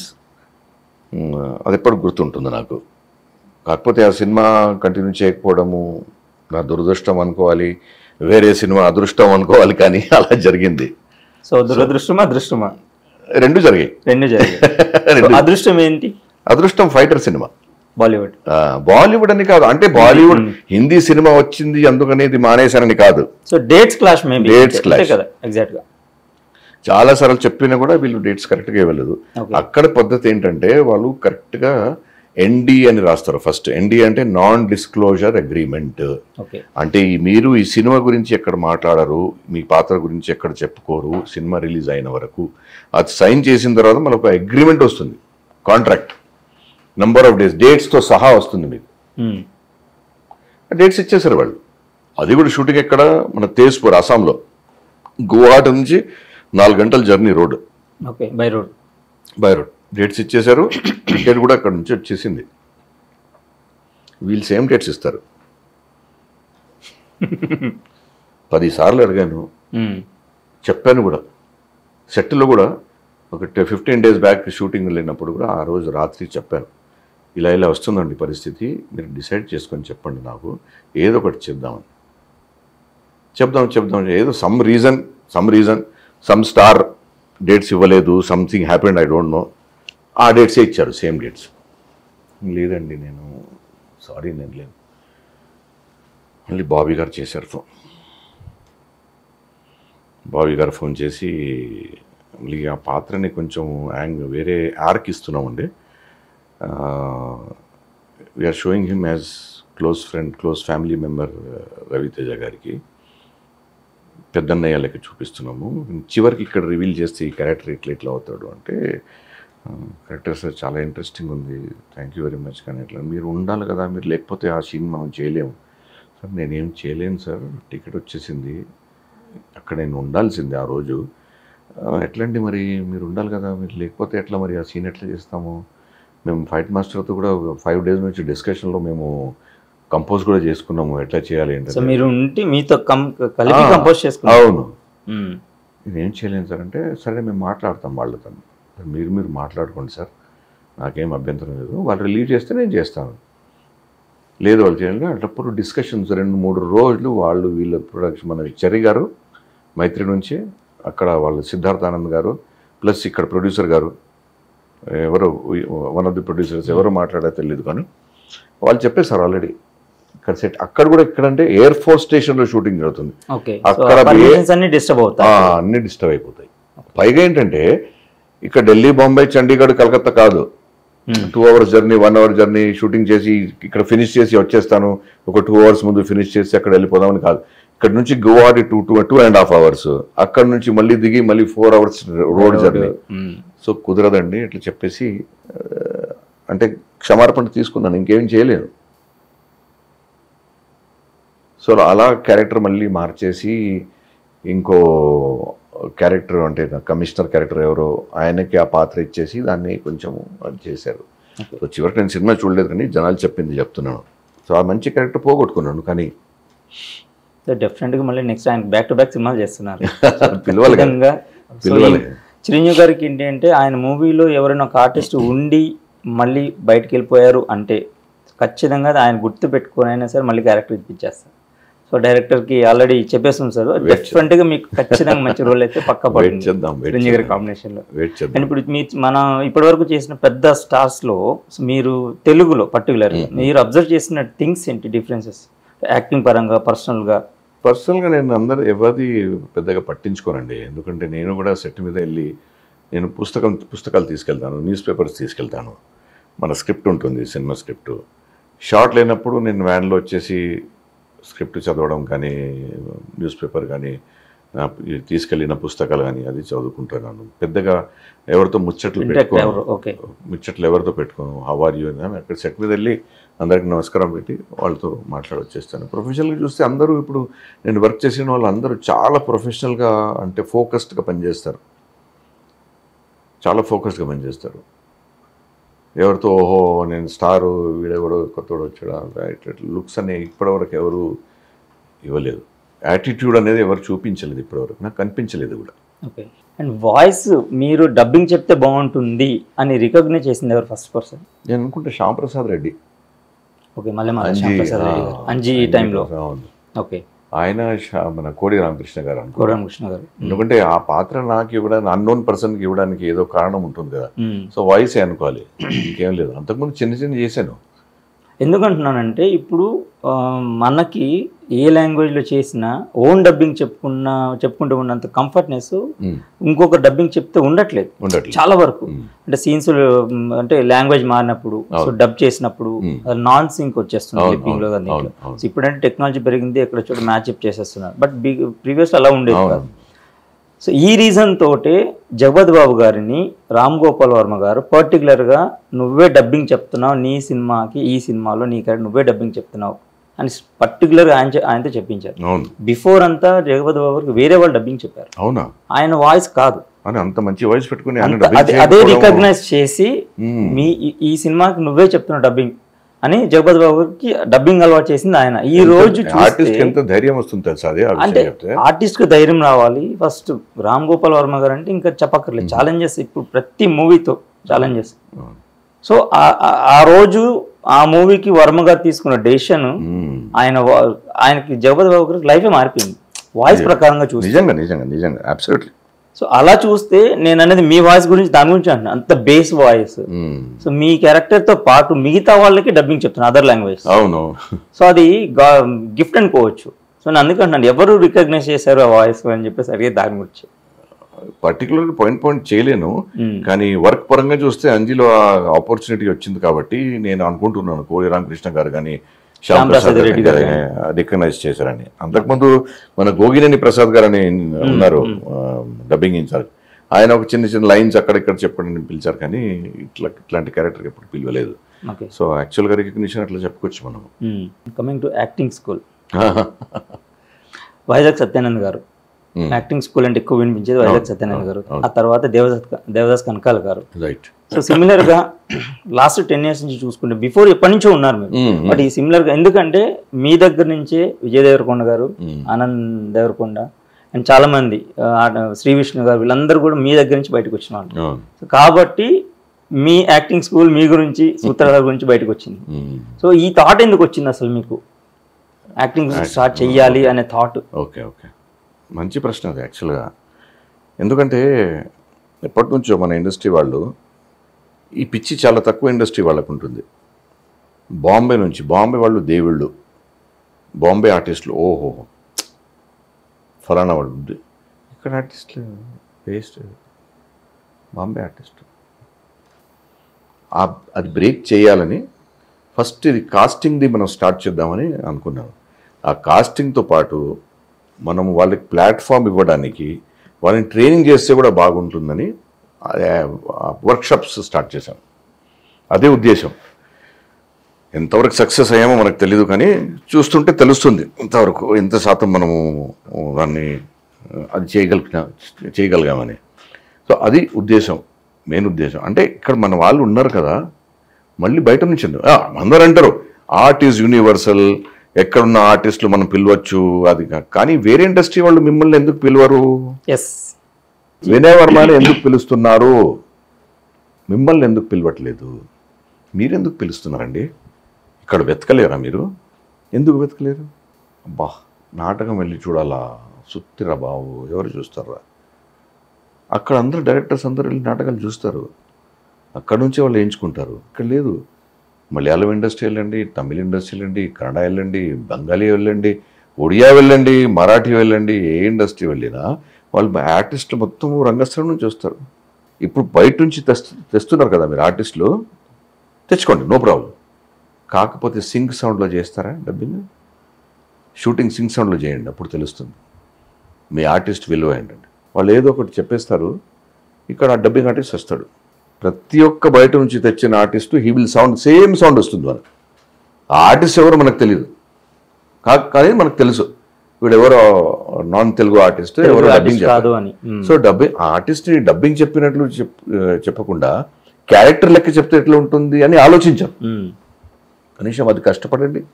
అది ఎప్పుడు గుర్తుంటుంది నాకు కాకపోతే ఆ సినిమా కంటిన్యూ చేయకపోవడము నా దురదృష్టం అనుకోవాలి వేరే సినిమా అదృష్టం అనుకోవాలి కానీ అలా జరిగింది సో దురదృష్టమా అదృష్టమా రెండు జరిగాయి రెండు జరిగాయి రెండు. So, అదృష్టం ఏంటి అదృష్టం ఫైటర్ సినిమా బాలీవుడ్ ఆ, బాలీవుడ్ అని కాదు అంటే బాలీవుడ్ హిందీ సినిమా వచ్చింది అందుకని ఇది మానేశానని కాదు so dates clash maybe Dates clash. కదా ఎగ్జాక్ట్ గా చాలా సార్లు చెప్పినా కూడా వీళ్ళు డేట్స్ కరెక్ట్గా ఇవ్వలేదు Okay. అక్కడ పద్ధతి ఏంటంటే వాళ్ళు కరెక్ట్గా ఎన్డి అని రాస్తారు ఫస్ట్ ఎన్డి అంటే నాన్ డిస్క్లోజర్ అగ్రిమెంట్ ఓకే అంటే ఈ మీరు ఈ సినిమా గురించి ఎక్కడ మాట్లాడరు మీ పాత్ర గురించి ఎక్కడ చెప్పుకోరు సినిమా రిలీజ్ అయిన వరకు అది సైన్ చేసిన తర్వాత మనకు ఒక అగ్రిమెంట్ వస్తుంది కాంట్రాక్ట్ నంబర్ ఆఫ్ డేస్ డేట్స్తో సహా వస్తుంది మీకు డేట్స్ ఇచ్చేసారు వాళ్ళు అది కూడా షూటింగ్ ఎక్కడ మన తేజ్పూర్ అస్సాంలో గువాహటి నుంచి నాలుగు గంటల journey road okay by road by road dates ఇచ్చేశారు టికెట్ కూడా అక్కడ నుంచి వచ్చేసింది వీళ్ళు సేమ్ డేట్స్ ఇస్తారు పది సార్లు అడిగాను చెప్పాను కూడా సెట్లో కూడా ఒక ఫిఫ్టీన్ డేస్ బ్యాక్ షూటింగ్ వెళ్ళినప్పుడు కూడా ఆ రోజు రాత్రి చెప్పాను ఇలా ఇలా వస్తుందండి పరిస్థితి మీరు డిసైడ్ చేసుకొని చెప్పండి నాకు ఏదో ఒకటి చెప్దామని చెప్దాం చెప్దాం ఏదో some reason some reason some star dates ఇవ్వలేదు something happened I don't know ఆ డేట్సే ఇచ్చారు సేమ్ డేట్స్ లేదండి నేను సారీ నేను లేను మళ్ళీ బాబీ గారు చేశారు ఫోన్ బాబీ గారు ఫోన్ చేసి మళ్ళీ ఆ పాత్రని కొంచెం యాంగ్ వేరే ఆర్క్ ఇస్తున్నామండి we're showing him as close friend close family member Raviteja గారికి పెద్దన్నయ్య లెక్క చూపిస్తున్నాము చివరికి ఇక్కడ రివీల్ చేస్తే ఈ క్యారెక్టర్ ఇట్లా ఇట్లా అవుతాడు అంటే కరెక్టర్ సార్ చాలా ఇంట్రెస్టింగ్ ఉంది థ్యాంక్ యూ వెరీ మచ్ కానీ ఇట్లా మీరు ఉండాలి కదా మీరు లేకపోతే ఆ సీన్ మనం చేయలేము సార్ నేనేం చేయలేను సార్ టికెట్ వచ్చేసింది అక్కడ నేను ఉండాల్సిందే ఆ రోజు ఆ, ఎట్లండి మరి మీరు ఉండాలి కదా మీరు లేకపోతే ఎట్లా మరి ఆ సీన్ ఎట్లా చేస్తాము మేము ఫైట్ మాస్టర్తో కూడా ఫైవ్ డేస్ నుంచి డిస్కషన్లో మేము కంపోజ్ కూడా చేసుకున్నాము ఎట్లా చేయాలి సో ఏంటంటే మీరు ఉంటే మీతో కం కలిపి ఆ, కంపోజ్ చేసుకున్నారు అవును మ్మ్. నేనేం చేయలేను సార్ అంటే సరే మేము మాట్లాడతాం వాళ్ళతో మీరు మీరు మాట్లాడుకోండి సార్ నాకేం అభ్యంతరం లేదు వాళ్ళు రిలీవ్ చేస్తే నేను చేస్తాను లేదు వాళ్ళు చేయాలి అట్లప్పుడు డిస్కషన్స్ రెండు మూడు రోజులు వాళ్ళు వీళ్ళ ప్రొడక్షన్ మన చెర్రి గారు మైత్రి నుంచి అక్కడ వాళ్ళు సిద్ధార్థ ఆనంద్ గారు ప్లస్ ఇక్కడ ప్రొడ్యూసర్ గారు ఎవరు వన్ ఆఫ్ ది ప్రొడ్యూసర్స్ ఎవరు మాట్లాడారో తెలియదు కానీ వాళ్ళు చెప్పేశారు ఆల్రెడీ ఇక్కడ సెట్ అక్కడ కూడా ఎక్కడంటే ఎయిర్ ఫోర్స్ స్టేషన్లో షూటింగ్ జరుగుతుంది ఓకే అక్కడ పర్మిషన్స్ అన్ని డిస్టర్బ్ ఆ, అవుతాయి అన్ని డిస్టర్బ్ అయిపోతాయి పైగా ఏంటంటే ఇక్కడ ఢిల్లీ బొంబాయి చండీగఢ్ కలకత్తా కాదు two hours journey one hour journey shooting చేసి ఇక్కడ ఫినిష్ చేసి వచ్చేస్తాను ఒక టూ అవర్స్ ముందు ఫినిష్ చేసి అక్కడ వెళ్ళిపోదామని కాదు ఇక్కడ నుంచి Guwahati two two two and half hours అక్కడ నుంచి మళ్ళీ దిగి మళ్ళీ ఫోర్ అవర్స్ రోడ్ జర్నీ మ్మ్. సో కుదరదండి ఇట్లా చెప్పేసి ఆ, అంటే క్షమార్పణ తీసుకున్నాను ఇంకేం చేయలేను సో అలా క్యారెక్టర్ మళ్ళీ మార్చేసి ఇంకో క్యారెక్టర్ అంటే కమిషనర్ క్యారెక్టర్ ఎవరో ఆయనకి ఆ పాత్ర ఇచ్చేసి దాన్ని కొంచెం అది చేశారు సో చివరికి నేను సినిమా చూడలేదు కానీ జనాలు చెప్పింది చెప్తున్నాను సో ఆ మంచి క్యారెక్టర్ పోగొట్టుకున్నాను కానీ సో డెఫినెట్గా మళ్ళీ నెక్స్ట్ ఆయన బ్యాక్ టు బ్యాక్ సినిమాలు చేస్తున్నారు పిలవాలి కదా. ఖచ్చితంగా సో పిలవాలి. ఈ చిరంజీవి గారికి ఏంటి అంటే ఆయన మూవీలో ఎవరైనా ఒక ఆర్టిస్ట్ ఉండి మళ్ళీ బయటకు వెళ్ళిపోయారు అంటే ఖచ్చితంగా అది ఆయన గుర్తు పెట్టుకొని అయినా సరే మళ్ళీ క్యారెక్టర్ ఇప్పించేస్తారు సో డైరెక్టర్కి ఆల్రెడీ చెప్పేస్తుంది సార్ డెఫినెట్గా మీకు ఖచ్చితంగా మంచి రోల్ అయితే పక్క వెయిట్ పడుతుంది చేద్దాం వెయిట్ చిరంజీవి గారి చేద్దాం కాంబినేషన్లో వెయిట్ చేద్దాం అండ్ ఇప్పుడు మీ మనం ఇప్పటివరకు చేసిన పెద్ద స్టార్స్లో మీరు తెలుగులో పర్టికులర్గా మీరు అబ్జర్వ్ చేసిన థింగ్స్ ఏంటి డిఫరెన్సెస్ యాక్టింగ్ పరంగా పర్సనల్గా పర్సనల్గా నేను అందరు ఎవరిది పెద్దగా పట్టించుకోనండి ఎందుకంటే నేను కూడా సెట్ మీద వెళ్ళి నేను పుస్తకం పుస్తకాలు తీసుకెళ్తాను న్యూస్ పేపర్స్ తీసుకెళ్తాను మన స్క్రిప్ట్ ఉంటుంది సినిమా స్క్రిప్ట్ షార్ట్ లేనప్పుడు నేను వ్యాన్లో వచ్చేసి స్క్రిప్ట్ చదవడం కానీ న్యూస్ పేపర్ కానీ నా ఈ తీసుకెళ్ళిన పుస్తకాలు కానీ అది చదువుకుంటున్నాను పెద్దగా ఎవరితో ముచ్చట్లు ఇంటరాక్ట్ పెట్టుకోను ఎవరు ఓకే ముచ్చట్లు ఎవరితో పెట్టుకోను హవార్ యూ అని అక్కడ సెట్ మీద వెళ్ళి అందరికి నమస్కారం పెట్టి వాళ్ళతో మాట్లాడొచ్చేస్తాను ప్రొఫెషనల్గా చూస్తే అందరూ ఇప్పుడు నేను వర్క్ చేసిన వాళ్ళు అందరూ చాలా ప్రొఫెషనల్గా అంటే ఫోకస్డ్గా పనిచేస్తారు చాలా ఫోకస్డ్గా పనిచేస్తారు ఎవరితో ఓహో నేను స్టారు వీడెవడో కొత్తవాడు వచ్చాడు ఇట్లా లుక్స్ అనే ఇప్పటివరకు ఎవరు ఇవ్వలేదు యాటిట్యూడ్ అనేది ఎవరు చూపించలేదు ఇప్పటివరకు నాకు కనిపించలేదు కూడా ఓకే అండ్ వాయిస్ మీరు డబ్బింగ్ చెప్తే బాగుంటుంది అని రికగ్నైజ్ చేసింది ఎవరు ఫస్ట్ పర్సన్ నేను అనుకుంటే శ్యాంప్రసాద్ రెడ్డి ఓకే మళ్ళీ మన అంజీ, శ్యాంప్రసాద్ రెడ్డి గారు ఆ, అంజీ అంజీ టైంలో అవును. ఓకే ఆయన శా- మన కోడి రామకృష్ణ గారు అనుకో కోరమకృష్ణ గారు ఎందుకంటే ఆ పాత్ర నాకు ఇవ్వడానికి అన్నోన్ పర్సన్కి ఇవ్వడానికి ఏదో కారణం ఉంటుంది కదా మ్మ్. సో వాయిసే అనుకోవాలి ఇంకేం లేదు అంతకుముందు చిన్న చిన్న చేశాను ఎందుకంటున్నానంటే ఇప్పుడు ఆ, మనకి ఏ లాంగ్వేజ్లో చేసినా ఓన్ డబ్బింగ్ చెప్పుకున్న చెప్పుకుంటూ ఉన్నంత కంఫర్ట్నెస్ ఉమ్, ఇంకొక డబ్బింగ్ చెప్తే ఉండట్లేదు ఉండట్లేదు చాలా వరకు ఉమ్, అంటే సీన్స్ అంటే లాంగ్వేజ్ మారినప్పుడు సో డబ్ చేసినప్పుడు Hmm. నాన్ సింక్ వచ్చేస్తుంది అవును, క్లిప్పింగ్ లో అవును, కానీ అవును, అవును. సో ఇప్పుడంటే టెక్నాలజీ పెరిగింది ఎక్కడ చోట మ్యాచ్ అప్ చేసేస్తున్నారు బట్ ప్రీవియస్ అలా ఉండేది అవును. కాదు సో ఈ రీజన్ తోటే జగపతి బాబు గారిని రామ్ గోపాల్ వర్మ గారు పర్టికులర్గా నువ్వే డబ్బింగ్ చెప్తున్నావు నీ సినిమాకి ఈ సినిమాలో నీ క్యారెక్టర్ నువ్వే డబ్బింగ్ చెప్తున్నావు అని పర్టికులర్గా ఆయన చె- ఆయనతో చెప్పించారు అవును బిఫోర్ అంతా జగపతి బాబు గారికి వేరే వాళ్ళు డబ్బింగ్ చెప్పారు అవునా ఆయన వాయిస్ కాదు అని అంత మంచి వాయిస్ పెట్టుకుని ఆయన అంత- dubbing అదే అదే చేయకపోవడం- రికగ్నైజ్ చేసి మ్మ్. మీ ఈ- ఈ సినిమాకి నువ్వే చెప్తున్నావు డబ్బింగ్ అని జగపతి బాబు గారికి డబ్బింగ్ అలవాటు చేసింది ఆయన ఈ రోజు ఆర్టిస్ట్ చూస్తే ఎంత ధైర్యం వస్తుంది తెలుసా అదే ఆ అంటే విషయం చెప్తే ఆర్టిస్ట్ కి ధైర్యం రావాలి ఫస్ట్ రామ్ గోపాల్ వర్మ గారు అంటే ఇంకా చెప్పక్కర్లేదు ఛాలెంజెస్ ఇప్పుడు ప్రతి మూవీతో ఛాలెంజెస్ అవును. సో ఆ- ఆ- ఆ రోజు ఆ మూవీకి వర్మ గారు తీసుకున్న డెసిషన్ మ్మ్. ఆయన వా- ఆయనకి జగపతి బాబు గారికి లైఫే మారిపోయింది వాయిస్ ప్రకారంగా చూసి నిజంగా నిజంగా నిజంగా అబ్సల్యూట్లీ సో అలా చూస్తే నేను అనేది మీ వాయిస్ గురించి దాని గురించి అంటున్నాను అంత బేస్ వాయిస్ సో మీ క్యారెక్టర్ తో పాటు మిగతా వాళ్ళకి డబ్బింగ్ చెప్తున్నాను అదర్ లాంగ్వేజ్ అవును సో అది గిఫ్ట్ అనుకోవచ్చు సో నేను అందుకే అంటున్నాను ఎవరు రికగ్నైజ్ చేశారు ఆ వాయిస్ అని చెప్పేసి అడిగే దాని గురించి పర్టికులర్ పాయింట్ పాయింట్ చేయలేను మ్మ్. కానీ వర్క్ పరంగా చూస్తే అంజిలో ఆపర్చునిటీ వచ్చింది కాబట్టి నేను అనుకుంటున్నాను కోడి రామకృష్ణ గారు కానీ శ్యామ్ ప్రసాద్ రెడ్డి గారు రికగ్నైజ్ చేశారని అంతకుముందు మన గోగినేని ప్రసాద్ గారు అని ఉన్నారు డబ్బింగ్ ఇన్ఛార్జ్ ఆయన ఒక చిన్న చిన్న లైన్స్ అక్కడిక్కడ చెప్పండి పిలిచారు కానీ ఇట్లా ఇట్లాంటి క్యారెక్టర్ ఎప్పుడు పిలవలేదు ఓకే సో యాక్చువల్గా రికగ్నిషన్ అట్లా చెప్పుకోవచ్చు మనం coming to acting school Vizag Satyanand గారు Hmm. యాక్టింగ్ స్కూల్ అంటే ఎక్కువ వినిపించేది వైజాగ్ సత్యానంద్ గారు ఆ తర్వాత దేవదాస్ దేవదాస్ కనకాల గారు రైట్ సో సిమిలర్ గా లాస్ట్ టెన్ ఇయర్స్ నుంచి చూసుకుంటే బిఫోర్ ఎప్పటి నుంచో ఉన్నారు మీరు బట్ ఈ సిమిలర్ గా ఎందుకంటే మీ దగ్గర నుంచే విజయ్ దేవరకొండ గారు ఆనంద్ దేవరకొండ అండ్ చాలా మంది ఆ, శ్రీ విష్ణు గారు వీళ్ళందరూ కూడా మీ దగ్గర నుంచి బయటకు వచ్చిన వాళ్ళు సో కాబట్టి మీ యాక్టింగ్ స్కూల్ మీ గురించి సూత్రాల గురించి బయటకు వచ్చింది సో ఈ థాట్ ఎందుకు వచ్చింది అసలు మీకు యాక్టింగ్ స్టార్ట్ చెయ్యాలి అనే థాట్ ఓకే ఓకే మంచి ప్రశ్న అది యాక్చువల్గా ఎందుకంటే ఎప్పటి నుంచో మన ఇండస్ట్రీ వాళ్ళు ఈ పిచ్చి చాలా తక్కువ ఇండస్ట్రీ వాళ్ళకు ఉంటుంది బాంబే నుంచి బాంబే వాళ్ళు దేవుళ్ళు బాంబే ఆర్టిస్టులు ఓహో ఫలానా వాళ్ళు ఉంది ఇక్కడ ఆర్టిస్టులు వేస్ట్ బాంబే ఆర్టిస్ట్ ఆ అది బ్రేక్ చేయాలని ఫస్ట్ ఇది కాస్టింగ్ది మనం స్టార్ట్ చేద్దామని అనుకున్నాం ఆ కాస్టింగ్తో పాటు మనం వాళ్ళకి ప్లాట్ఫామ్ ఇవ్వడానికి వాళ్ళని ట్రైనింగ్ చేస్తే కూడా బాగుంటుందని వర్క్షాప్స్ స్టార్ట్ చేశాం అదే ఉద్దేశం ఎంతవరకు సక్సెస్ అయ్యామో మనకు తెలియదు కానీ చూస్తుంటే తెలుస్తుంది ఇంతవరకు ఎంత శాతం మనము దాన్ని అది చేయగలిగిన చేయగలిగామని సో అది ఉద్దేశం మెయిన్ ఉద్దేశం అంటే ఇక్కడ మన వాళ్ళు ఉన్నారు కదా మళ్ళీ బయట నుంచి ఎందుకు? ఆ, అందరూ అంటారు ఆర్ట్ ఈజ్ యూనివర్సల్ ఎక్కడున్న ఆర్టిస్టులు మనం పిలవచ్చు అది కా- కానీ వేరే ఇండస్ట్రీ వాళ్ళు మిమ్మల్ని ఎందుకు పిలవరు ఎస్ వినయ్ వర్మని ఎందుకు పిలుస్తున్నారు మిమ్మల్ని ఎందుకు పిలవట్లేదు మీరెందుకు పిలుస్తున్నారండి ఇక్కడ వెతకలేరా మీరు ఎందుకు వెతకలేరు అబ్బా నాటకం వెళ్ళి చూడాలా సుత్తిరా బాబు ఎవరు చూస్తారా అక్కడ అందరూ డైరెక్టర్స్ అందరూ వెళ్ళి నాటకాలు చూస్తారు అక్కడ నుంచి వాళ్ళు ఎంచుకుంటారు ఇక్కడ లేదు మలయాళం ఇండస్ట్రీ వెళ్ళండి తమిళ ఇండస్ట్రీ వెళ్ళండి కన్నడ వెళ్ళండి బెంగాలీ వెళ్ళండి ఒడియా వెళ్ళండి మరాఠీ వెళ్ళండి ఏ ఇండస్ట్రీ వెళ్ళినా వాళ్ళు ఆర్టిస్టులు మొత్తం రంగస్థలం నుంచి వస్తారు ఇప్పుడు బయట నుంచి తెస్తు తెస్తున్నారు కదా మీరు ఆర్టిస్టులు తెచ్చుకోండి నో ప్రాబ్లం కాకపోతే సింగ్ సౌండ్లో చేస్తారా డబ్బింగ్ షూటింగ్ సింగ్ సౌండ్లో చేయండి అప్పుడు తెలుస్తుంది మీ ఆర్టిస్ట్ విలువ ఏంటంటే వాళ్ళు ఏదో ఒకటి చెప్పేస్తారు ఇక్కడ ఆ డబ్బింగ్ ఆర్టిస్ట్ వస్తాడు ప్రతి ఒక్క బయట నుంచి తెచ్చిన artist he will sound same sound వస్తుంది మనకు ఆ ఆర్టిస్ట్ ఎవరో మనకు తెలియదు కా- కానీ మనకు తెలుసు వీడు ఎవరో నాన్ తెలుగు ఆర్టిస్ట్ ఎవరో డబ్బింగ్ artist కాదు అని మ్మ్. సో డబ్బింగ్ ఆ ఆర్టిస్ట్ని డబ్బింగ్ చెప్పినట్లు చెప్ చెప్పకుండా క్యారెక్టర్ లెక్క చెప్తే ఎట్లా ఉంటుంది అని ఆలోచించాం మ్మ్. కనీసం అది కష్టపడండి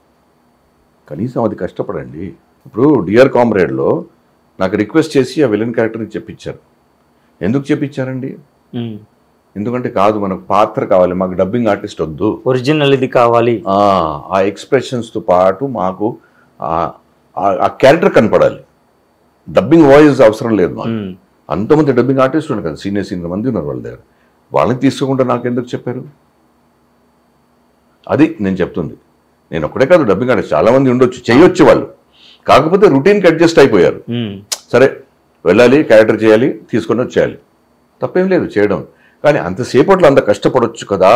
కనీసం అది కష్టపడండి ఇప్పుడు డియర్ కామ్రేడ్లో నాకు రిక్వెస్ట్ చేసి ఆ విలన్ క్యారెక్టర్ని చెప్పించారు ఎందుకు చెప్పించారండి మ్మ్. ఎందుకంటే కాదు మనకు పాత్ర కావాలి మాకు డబ్బింగ్ ఆర్టిస్ట్ వద్దు ఒరిజినల్ ఇది కావాలి ఆ, ఆ ఎక్స్ప్రెషన్స్తో పాటు మాకు ఆ- ఆ- ఆ క్యారెక్టర్ కనపడాలి డబ్బింగ్ వాయిస్ అవసరం లేదు మాకు మ్మ్. అంతమంది డబ్బింగ్ ఆర్టిస్ట్ ఉన్నారు కదా సీనియర్ సీనియర్ మంది ఉన్నారు వాళ్ళ దగ్గర వాళ్ళని తీసుకోకుండా నాకు ఎందుకు చెప్పారు అది నేను చెప్తుంది నేను ఒక్కడే కాదు డబ్బింగ్ ఆర్టిస్ట్ చాలా మంది ఉండొచ్చు చేయొచ్చు వాళ్ళు కాకపోతే రొటీన్కి అడ్జస్ట్ అయిపోయారు మ్మ్. సరే వెళ్ళాలి క్యారెక్టర్ చేయాలి తీసుకొని వచ్చేయాలి తప్పేం లేదు చేయడం కానీ అంతసేపట్లో అంత కష్టపడొచ్చు కదా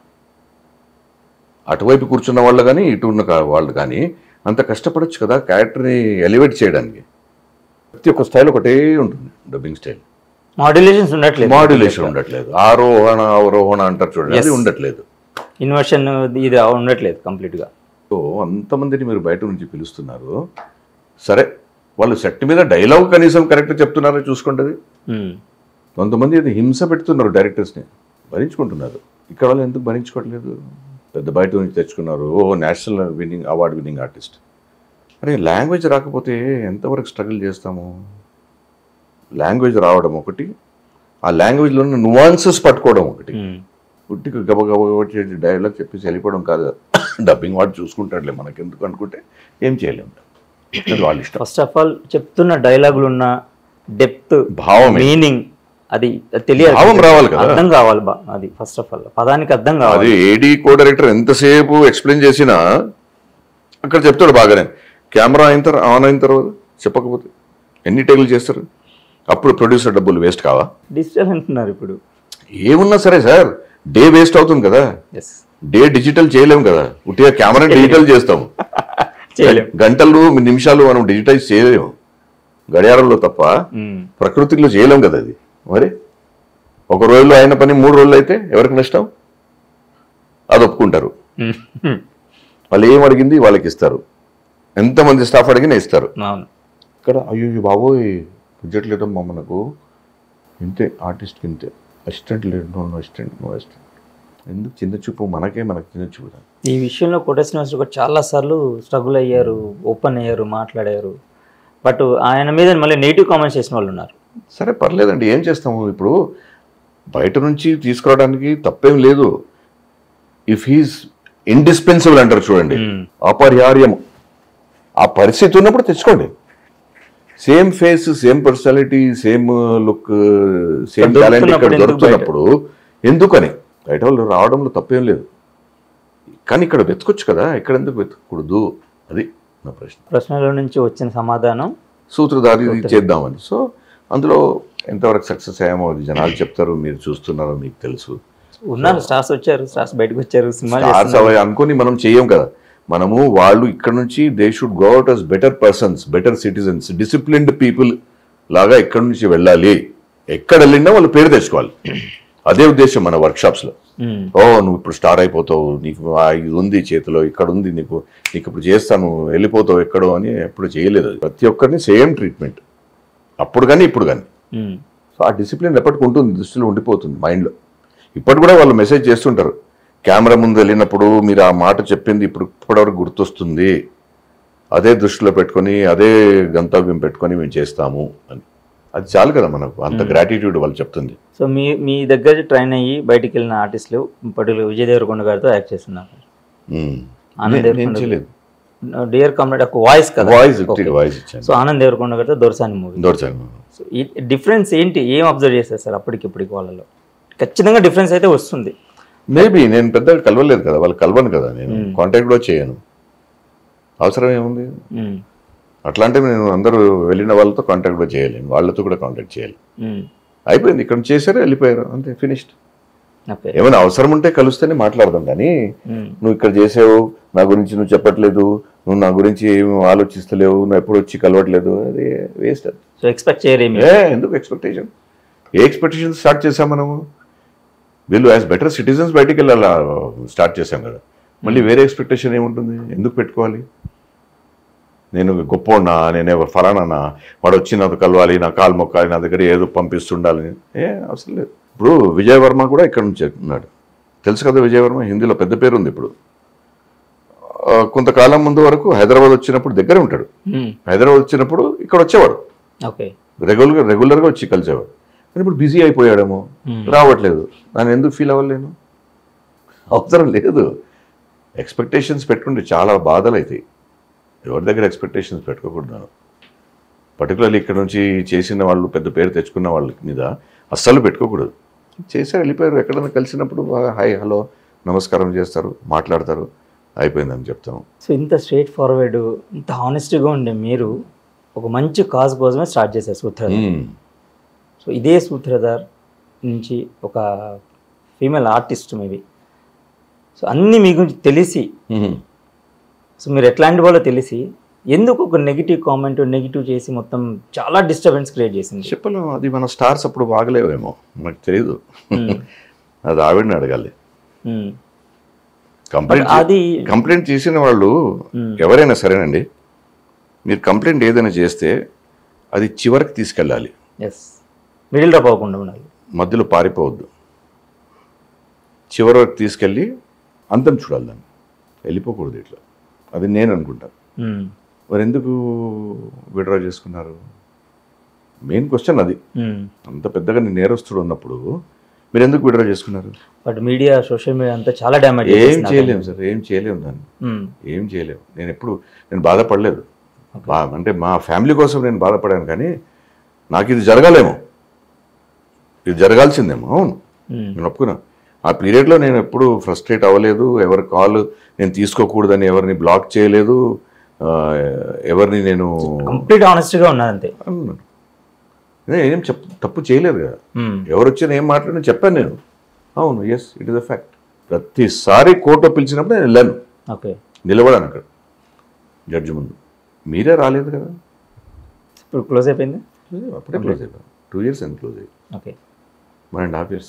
అటువైపు కూర్చున్న వాళ్ళు కానీ ఇటు ఉన్న కా- వాళ్ళు కానీ అంత కష్టపడొచ్చు కదా క్యారెక్టర్ని ఎలివేట్ చేయడానికి ప్రతి ఒక్క స్టైల్ ఒకటే ఉంటుంది డబ్బింగ్ స్టైల్ మాడ్యులేషన్స్ ఉండట్లేదు మాడ్యులేషన్ ఉండట్లేదు ఆరోహణ అవరోహణ అంటారు చూడండి అది ఉండట్లేదు ఇన్వర్షన్ ఇది ఉండట్లేదు complete గా సో అంతమందిని మీరు బయట నుంచి పిలుస్తున్నారు సరే వాళ్ళు సెట్ మీద డైలాగ్ కనీసం కరెక్ట్ చెప్తున్నారో చూసుకోండి అది. మ్మ్. కొంతమంది అది హింస పెడుతున్నారు డైరెక్టర్స్ని భరించుకుంటున్నారు ఇక్కడ వాళ్ళు ఎందుకు భరించుకోవట్లేదు పెద్ద బయట నుంచి తెచ్చుకున్నారు ఓ national winning award winning artist అరే లాంగ్వేజ్ రాకపోతే ఎంతవరకు స్ట్రగుల్ చేస్తాము లాంగ్వేజ్ రావడం ఒకటి ఆ లాంగ్వేజ్లో ఉన్న నువాన్సెస్ పట్టుకోవడం ఒకటి మ్మ్. పుట్టికి గబ గబ గబ చేసి డైలాగ్ చెప్పేసి వెళ్ళిపోవడం కాదు డబ్బింగ్ వాడు చూసుకుంటాడులే మనకెందుకు అనుకుంటే ఏం చేయలేము అది వాళ్ళ ఇష్టం ఫస్ట్ ఆఫ్ ఆల్ చెప్తున్న డైలాగులు ఉన్న డెప్త్ భావమే మీనింగ్ అది తెలియాలి భావం రావాలి కదా. అర్థం కావాలి బా అది ఫస్ట్ ఆఫ్ ఆల్ పదానికి అర్థం అది కావాలి ఏడీ కో డైరెక్టర్ ఎంతసేపు ఎక్స్ప్లెయిన్ చేసినా అక్కడ చెప్తాడు బాగానే కెమెరా అయిన తర్వాత ఆన్ అయిన తర్వాత చెప్పకపోతే ఎన్ని టేకులు చేస్తారు అప్పుడు ప్రొడ్యూసర్ డబ్బులు వేస్ట్ కావా డిజిటల్ అంటున్నారు ఇప్పుడు ఏమున్నా సరే సార్ డే వేస్ట్ అవుతుంది కదా ఎస్ డే డిజిటల్ చేయలేము కదా ఉట్టిగా కెమెరా డిజిటల్ చేస్తాము చేయలేం గంటలు నిమిషాలు మనం డిజిటైజ్ చేయలేము గడియారంలో తప్ప మ్మ్. ప్రకృతిలో చేయలేం కదా అది మరి ఒక రోజులో అయిన పని మూడు రోజులు అయితే ఎవరికి నష్టం అది ఒప్పుకుంటారు మ్మ్. వాళ్ళు ఏం అడిగింది వాళ్ళకి ఇస్తారు ఎంతమంది స్టాఫ్ అడిగినా ఇస్తారు అవును ఇక్కడ అయ్యో బాబోయ్ బడ్జెట్ లేదమ్మా మనకు ఇంతే ఆర్టిస్ట్కి ఇంతే అసిస్టెంట్ లేదు నో అసిస్టెంట్ నో అసిస్టెంట్ ఎందుకు చిన్న చూపు మనకే మనకు చిన్న చూపు ఈ విషయంలో కోటేశ్ శ్రీనివాస్ కూడా చాలా సార్లు స్ట్రగుల్ అయ్యారు ఓపెన్ అయ్యారు మాట్లాడారు బట్ ఆయన మీద మళ్ళీ నెగిటివ్ కామెంట్స్ చేసిన వాళ్ళు ఉన్నారు సరే పర్లేదండి ఏం చేస్తాము ఇప్పుడు బయట నుంచి తీసుకురావడానికి తప్పేం లేదు ఇఫ్ హీస్ ఇండిస్పెన్సిబుల్ అంటారు చూడండి మ్మ్. అపర్యార్యం ఆ పరిస్థితి ఉన్నప్పుడు తెచ్చుకోండి same face same personality same look same ఇక్కడ టాలెంట్ ఇక్కడ దొరుకుతున్నప్పుడు ఎందుకు దొరుకుతున్నప్పుడు ఎందుకని బయట వాళ్ళు రావడంలో తప్పేం లేదు కానీ ఇక్కడ వెతకొచ్చు కదా ఇక్కడ ఎందుకు వెతకూడదు అది నా ప్రశ్న ప్రశ్నల నుంచి వచ్చిన సమాధానం సూత్రధారి చేద్దామని సో అందులో ఎంతవరకు సక్సెస్ అయ్యామో అది జనాలు చెప్తారు మీరు చూస్తున్నారో మీకు తెలుసు ఉన్నారు స్టార్స్ వచ్చారు స్టార్స్ బయటకు వచ్చారు సినిమాలు స్టార్స్ చేస్తున్నారు. అవి అనుకొని మనం చెయ్యం కదా మనము వాళ్ళు ఇక్కడ నుంచి they should go out as better persons better citizens disciplined people లాగా ఇక్కడ నుంచి వెళ్ళాలి ఎక్కడ వెళ్ళినా వాళ్ళు పేరు తెచ్చుకోవాలి అదే ఉద్దేశం మన వర్క్షాప్స్లో మ్మ్. ఓ నువ్వు ఇప్పుడు స్టార్ అయిపోతావు నీకు ఆ ఇది ఉంది చేతిలో ఇక్కడ ఉంది నీకు నీకు ఇప్పుడు చేస్తాను వెళ్ళిపోతావు ఎక్కడో అని ఎప్పుడు చేయలేదు అది. ప్రతి ఒక్కరిని సేమ్ ట్రీట్మెంట్ అప్పుడు కానీ ఇప్పుడు కానీ మ్మ్. సో ఆ డిసిప్లిన్ ఎప్పటికి ఉంటుంది దృష్టిలో ఉండిపోతుంది మైండ్లో ఇప్పటి కూడా వాళ్ళు మెసేజ్ చేస్తుంటారు కెమెరా ముందు వెళ్ళినప్పుడు మీరు ఆ మాట చెప్పింది ఇప్పుడు ఇప్పటివరకు గుర్తొస్తుంది అదే దృష్టిలో పెట్టుకొని అదే గంతవ్యం పెట్టుకొని మేము చేస్తాము అని అది చాలు కదా మనకు అంత గ్రాటిట్యూడ్ వాళ్ళు చెప్తుంది సో మీ మీ దగ్గర ట్రైన్ అయ్యి బయటికి వెళ్ళిన ఆర్టిస్టులు పర్టికులర్ విజయ్ దేవరకొండ గారితో యాక్ట్ చేస్తున్నారు మ్మ్. ఆనంద్ నేను- నేను దేవరకొండ చేయలేదు డియర్ కమ్రేడ్ ఒక వాయిస్ కదా వాయిస్ Okay. వాయిస్ ఇచ్చాను సో ఆనంద్ దేవరకొండ గారితో దొరసాని మూవీ దొరచాను సో ఈ డిఫరెన్స్ ఏంటి ఏం అబ్జర్వ్ చేస్తారు సార్ అప్పటికి ఇప్పటికి వాళ్ళలో ఖచ్చితంగా డిఫరెన్స్ అయితే వస్తుంది మేబీ నేను పెద్దగా కలవలేదు కదా వాళ్ళు కలవను కదా నేను కాంటాక్ట్ కూడా చేయను అవసరం ఏముంది మ్మ్. అట్లాంటివి నేను అందరూ వెళ్ళిన వాళ్ళతో కాంటాక్ట్ కూడా చేయలేను వాళ్ళతో కూడా కాంటాక్ట్ చేయాలి మ్మ్. అయిపోయింది ఇక్కడ చేశారు వెళ్ళిపోయారు అంతే ఫినిష్డ్ ఓకే ఏమైనా అవసరం ఉంటే కలిస్తేనే మాట్లాడదాం కానీ మ్మ్. నువ్వు ఇక్కడ చేసావు నా గురించి నువ్వు చెప్పట్లేదు నువ్వు నా గురించి ఏమి ఆలోచిస్తలేవు నువ్వు ఎప్పుడు వచ్చి కలవట్లేదు అది వేస్ట్ అది సో ఎక్స్పెక్ట్ చేయరేమి ఏ ఎందుకు ఎక్స్పెక్టేషన్ ఏ ఎక్స్పెక్టేషన్ స్టార్ట్ చేసాం మనము వీళ్ళు యాజ్ బెటర్ సిటిజన్స్ బయటికి వెళ్ళాలా స్టార్ట్ చేశాం కదా మళ్ళీ వేరే ఎక్స్పెక్టేషన్ ఏముంటుంది ఎందుకు పెట్టుకోవాలి నేను గొప్పోడినా నేను ఎవరు ఫలానా వాడు వచ్చి నాతో కలవాలి నా కాలు మొక్కాలి నా దగ్గర ఏదో పంపిస్తుండాలి ఏ అవసరం లేదు ఇప్పుడు విజయవర్మ కూడా ఇక్కడ నుంచి ఉన్నాడు తెలుసు కదా విజయవర్మ హిందీలో పెద్ద పేరు ఉంది ఇప్పుడు ఆ, కొంతకాలం ముందు వరకు హైదరాబాద్ వచ్చినప్పుడు దగ్గరే ఉంటాడు మ్మ్. హైదరాబాద్ వచ్చినప్పుడు ఇక్కడ వచ్చేవాడు ఓకే రెగ్యులర్గా రెగ్యులర్గా వచ్చి కలిసేవాడు కానీ ఇప్పుడు బిజీ అయిపోయాడేమో రావట్లేదు నేను ఎందుకు ఫీల్ అవ్వలేను అవసరం లేదు ఎక్స్పెక్టేషన్స్ పెట్టుకుంటే చాలా బాధలు అవుతాయి ఎవరి దగ్గర ఎక్స్పెక్టేషన్స్ పెట్టుకోకూడదు పర్టికులర్లీ ఇక్కడ నుంచి చేసిన వాళ్ళు పెద్ద పేరు తెచ్చుకున్న వాళ్ళ మీద అస్సలు పెట్టుకోకూడదు చేశారు వెళ్ళిపోయారు ఎక్కడైనా కలిసినప్పుడు బాగా హాయ్ హలో నమస్కారం చేస్తారు మాట్లాడతారు అయిపోయిందని చెప్తాము సో ఇంత స్ట్రైట్ ఫార్వర్డ్ ఇంత హానెస్ట్గా ఉండే మీరు ఒక మంచి కాజ్ కోసమే స్టార్ట్ చేశారు సూత్రధార్ మ్మ్. సో ఇదే సూత్రధార్ నుంచి ఒక ఫీమేల్ ఆర్టిస్ట్ మేబీ సో అన్నీ మీ గురించి తెలిసి మ్మ్. సో మీరు ఎట్లాంటి వాళ్ళో తెలిసి ఎందుకు ఒక నెగిటివ్ కామెంట్ నెగిటివ్ చేసి మొత్తం చాలా డిస్టర్బెన్స్ క్రియేట్ చేసింది చెప్పలేము అది మన స్టార్స్ అప్పుడు బాగలేవేమో మనకు తెలియదు అది ఆవిడని అడగాలి మ్మ్. కంప్లైంట్ But అది కంప్లైంట్ చేసిన వాళ్ళు ఎవరైనా సరేనండి మీరు కంప్లైంట్ ఏదైనా చేస్తే అది చివరికి తీసుకెళ్ళాలి ఎస్ మిడిల్ డ్రాప్ అవ్వకుండా ఉండాలి మధ్యలో పారిపోవద్దు చివరి వరకు తీసుకెళ్ళి అంతం చూడాలి దాన్ని వెళ్ళిపోకూడదు ఇట్లా అది నేను అనుకుంటాను మ్మ్. మరి ఎందుకు విడ్రా చేసుకున్నారు మెయిన్ క్వశ్చన్ అది మ్మ్. అంత పెద్దగా నేను నేరస్తుడు ఉన్నప్పుడు మీరు ఎందుకు విడ్రా చేసుకున్నారు బట్ మీడియా సోషల్ మీడియా అంతా చాలా డ్యామేజ్ ఏం చేయలేము సార్ ఏం చేయలేము దాన్ని ఏం చేయలేము నేను ఎప్పుడు నేను బాధపడలేదు బా అంటే మా ఫ్యామిలీ కోసం నేను బాధపడాను కానీ నాకు ఇది జరగాలేమో ఇది జరగాల్సిందేమో అవును నేను ఒప్పుకున్నా ఆ పీరియడ్లో నేను ఎప్పుడు ఫ్రస్ట్రేట్ అవ్వలేదు ఎవరి కాల్ నేను తీసుకోకూడదని ఎవరిని బ్లాక్ చేయలేదు ఆ, ఎవరిని నేను కంప్లీట్ ఆనెస్ట్గా ఉన్నది అంతే అన్నాను నేను ఏం చెప్ తప్పు చేయలేదు కదా మ్మ్. ఎవరు వచ్చినా ఏం మాట్లాడినా చెప్పాను నేను అవును yes it is a fact ప్రతిసారి కోర్టు పిలిచినప్పుడు నేను వెళ్ళాను ఓకే నిలబడాను అక్కడ జడ్జి ముందు మీరే రాలేదు కదా ఇప్పుడు క్లోజ్ అయిపోయింది అప్పుడే క్లోజ్ అయిపోయాను టూ ఇయర్స్ అండ్ క్లోజ్ అయిపోయింది okay one and half years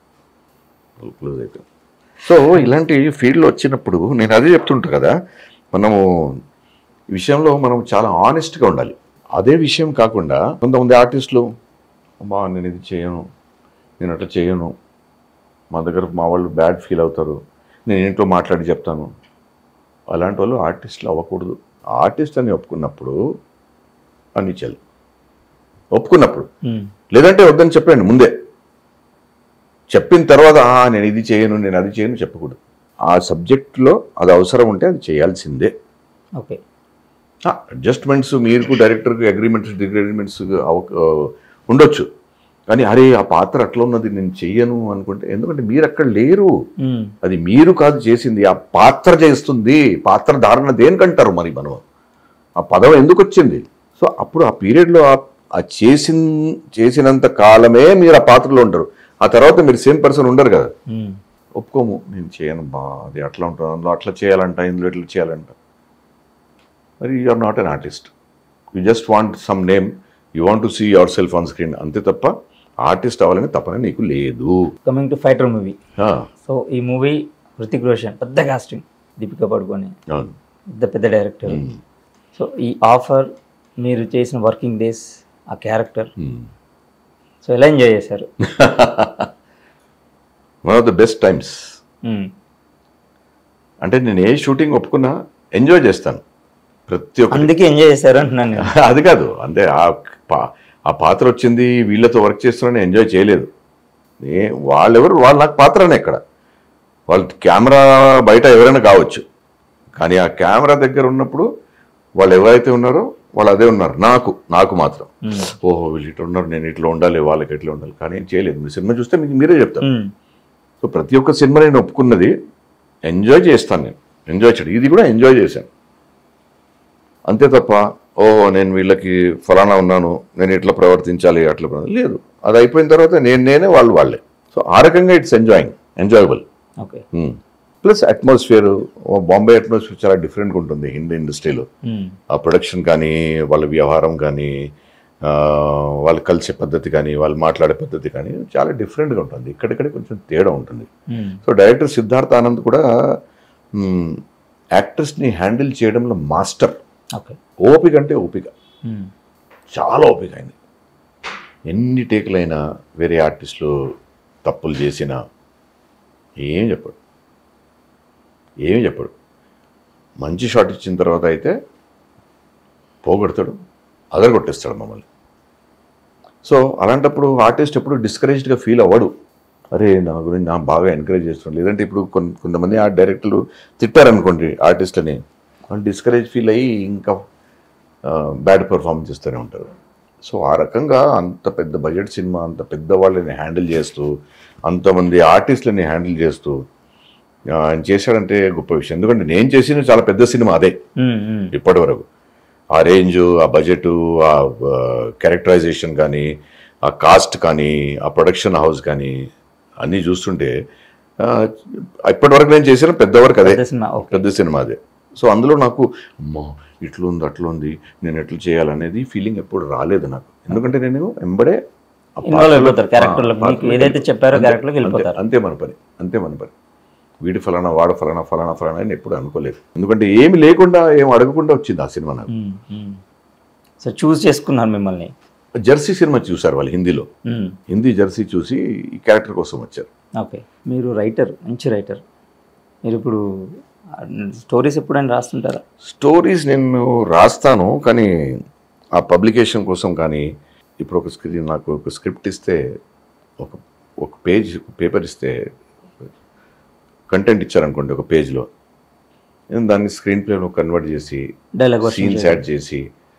close అయిపోయింది సో ఇలాంటి ఫీల్డ్లో వచ్చినప్పుడు నేను అదే చెప్తుంటా కదా మనము ఈ విషయంలో మనం చాలా ఆనెస్ట్గా ఉండాలి అదే విషయం కాకుండా కొంతమంది ఆర్టిస్టులు అమ్మా నేను ఇది చేయను నేను అట్లా చేయను మా దగ్గర మా వాళ్ళు బ్యాడ్ ఫీల్ అవుతారు నేను ఇంట్లో మాట్లాడి చెప్తాను అలాంటి వాళ్ళు ఆర్టిస్టులు అవ్వకూడదు ఆర్టిస్ట్ అని ఒప్పుకున్నప్పుడు అన్ని చెల్లి ఒప్పుకున్నప్పుడు మ్మ్. లేదంటే వద్దని చెప్పండి ముందే చెప్పిన తర్వాత "ఆ, నేను ఇది చేయను నేను అది చేయను చెప్పకూడదు ఆ సబ్జెక్ట్లో అది అవసరం ఉంటే అది చేయాల్సిందే ఓకే అడ్జస్ట్మెంట్స్ మీకు డైరెక్టర్కి అగ్రిమెంట్స్ డిగ్రిమెంట్స్ ఉండొచ్చు కానీ అరే ఆ పాత్ర అట్లా ఉన్నది నేను చెయ్యను అనుకుంటే ఎందుకంటే మీరు అక్కడ లేరు మ్మ్. అది మీరు కాదు చేసింది ఆ పాత్ర చేస్తుంది పాత్ర ధారణ దేనికంటారు మరి మనం ఆ పదం ఎందుకు వచ్చింది సో అప్పుడు ఆ పీరియడ్లో ఆ చేసిన చేసినంత కాలమే మీరు ఆ పాత్రలో ఉంటారు ఆ తర్వాత మీరు సేమ్ పర్సన్ ఉండరు కదా మ్మ్. ఒప్పుకోము నేను చేయను బా అది అట్లా ఉంటుంది అందులో అట్లా చేయాలంట ఇందులో ఇట్లా చేయాలంట మరి you are not an artist you just want some name you want to see yourself on screen అంతే తప్ప ఆర్టిస్ట్ అవ్వాలని తప్పనే నీకు లేదు కమింగ్ టు ఫైటర్ మూవీ ఆ, సో ఈ మూవీ హృతిక్ రోషన్ పెద్ద కాస్టింగ్ దీపికా పడుకొని అవును పెద్ద పెద్ద డైరెక్టర్ సో ఈ ఆఫర్ మీరు చేసిన వర్కింగ్ డేస్ ఆ క్యారెక్టర్ Hmm. సో ఎలా ఎంజాయ్ చేశారు one of the best times మ్మ్. అంటే నేను ఏ షూటింగ్ ఒప్పుకున్నా ఎంజాయ్ చేస్తాను ప్రతి ఒక్క అందుకే ఎంజాయ్ చేశారు అంటున్నాను నేను అది కాదు అంటే ఆ పా- ఆ పాత్ర వచ్చింది వీళ్ళతో వర్క్ చేస్తున్నాను ఎంజాయ్ చేయలేదు ఏ వాళ్ళెవరు వాళ్ళు నాకు పాత్రనే ఇక్కడ వాళ్ళు కెమెరా బయట ఎవరైనా కావచ్చు కానీ ఆ కెమెరా దగ్గర ఉన్నప్పుడు వాళ్ళు ఎవరైతే ఉన్నారో వాళ్ళు అదే ఉన్నారు నాకు నాకు మాత్రం ఓహో వీళ్ళు ఇట్లా ఉన్నారు నేను ఇట్లా ఉండాలి వాళ్ళకి ఎట్లా ఉండాలి కానీ ఏం చేయలేదు మీ సినిమా చూస్తే మీకు మీరే చెప్తారు మ్మ్. సో ప్రతి ఒక్క సినిమా నేను ఒప్పుకున్నది ఎంజాయ్ చేస్తాను నేను ఎంజాయ్ చేయడం ఇది కూడా ఎంజాయ్ చేశాను అంతే తప్ప ఓ నేను వీళ్ళకి ఫలానా ఉన్నాను నేను ఇట్లా ప్రవర్తించాలి అట్లా ప్రవ- లేదు అది అయిపోయిన తర్వాత నేను నేనే వాళ్ళు వాళ్ళే సో ఆ రకంగా it's enjoying enjoyable okay plus atmosphere Bombay atmosphere చాలా డిఫరెంట్గా ఉంటుంది హిందీ ఇండస్ట్రీలో మ్మ్. ఆ ప్రొడక్షన్ కానీ వాళ్ళ వ్యవహారం కానీ ఆ, వాళ్ళు కలిసే పద్ధతి కానీ వాళ్ళు మాట్లాడే పద్ధతి కానీ చాలా డిఫరెంట్గా ఉంటుంది ఇక్కడిక్కడే కొంచెం తేడా ఉంటుంది మ్మ్. సో డైరెక్టర్ సిద్ధార్థ ఆనంద్ కూడా మ్, యాక్టర్స్ని హ్యాండిల్ చేయడంలో మాస్టర్ ఓకే ఓపిక అంటే ఓపిక మ్మ్. చాలా ఓపిక అయింది ఎన్ని టేకులైనా వేరే ఆర్టిస్టులు తప్పులు చేసినా ఏం చెప్పడు ఏమి చెప్పడు మంచి షాట్ ఇచ్చిన తర్వాత అయితే పోగొడతాడు అదరగొట్టేస్తాడు మమ్మల్ని సో అలాంటప్పుడు ఆర్టిస్ట్ ఎప్పుడు డిస్కరేజ్డ్గా ఫీల్ అవ్వడు అరే నా గురించి నా బాగా ఎంకరేజ్ చేస్తున్నాడు లేదంటే ఇప్పుడు కొన్ని కొంతమంది ఆ డైరెక్టర్లు తిట్టారనుకోండి ఆర్టిస్ట్ని వాళ్ళు డిస్కరేజ్ ఫీల్ అయ్యి ఇంకా బ్యాడ్ పర్ఫార్మెన్స్ ఇస్తూనే ఉంటారు సో ఆ రకంగా అంత పెద్ద బడ్జెట్ సినిమా అంత పెద్ద వాళ్ళని హ్యాండిల్ చేస్తూ అంతమంది ఆర్టిస్టులని హ్యాండిల్ చేస్తూ ఆ, ఆయన చేశాడంటే గొప్ప విషయం ఎందుకంటే నేను చేసిన చాలా పెద్ద సినిమా అదే మ్మ్. మ్మ్. ఇప్పటి వరకు ఆ రేంజ్ ఆ బడ్జెట్ ఆ క్యారెక్టరైజేషన్ కానీ ఆ కాస్ట్ కానీ ఆ ప్రొడక్షన్ హౌస్ కానీ అన్నీ చూస్తుంటే ఆ, ఇప్పటి వరకు నేను చేసిన పెద్ద వరకు అదే పెద్ద సినిమా ఓకే పెద్ద సినిమా అదే సో అందులో నాకు అమ్మో ఇట్లా ఉంది అట్లా ఉంది నేను ఎట్లా చేయాలనేది ఫీలింగ్ ఎప్పుడు రాలేదు నాకు ఎందుకంటే నేను ఎంబడే ఆ Involve పాత్రలో- అయిపోతారు character లోకి. ఆ, మీకు ఏదైతే చెప్పారో అంతే, character లోకి వెళ్ళిపోతారు. అంతే మన పని అంతే మన పని వీడి ఫలానా వాడు ఫలానా ఫలానా ఫలానా అని ఎప్పుడు అనుకోలేదు ఎందుకంటే ఏమి లేకుండా ఏం అడగకుండా వచ్చింది ఆ సినిమా నాకు మ్మ్. మ్మ్. సో చూస్ చేసుకున్నారు మిమ్మల్ని జెర్సీ సినిమా చూసారు వాళ్ళు హిందీలో మ్మ్. హిందీ జెర్సీ చూసి ఈ క్యారెక్టర్ కోసం వచ్చారు ఓకే మీరు రైటర్ మంచి రైటర్ మీరు ఇప్పుడు స్టోరీస్ ఎప్పుడైనా రాస్తుంటారా స్టోరీస్ నేను రాస్తాను కానీ ఆ పబ్లికేషన్ కోసం కానీ ఇప్పుడు ఒక స్క్రీన్ నాకు ఒక స్క్రిప్ట్ ఇస్తే ఒక ఒక పేజ్ పేపర్ ఇస్తే కంటెంట్ ఇచ్చారనుకోండి ఒక పేజ్లో నేను దాన్ని స్క్రీన్ ప్లేలో కన్వర్ట్ చేసి డైలాగ్ సీన్స్ యాడ్ చేసి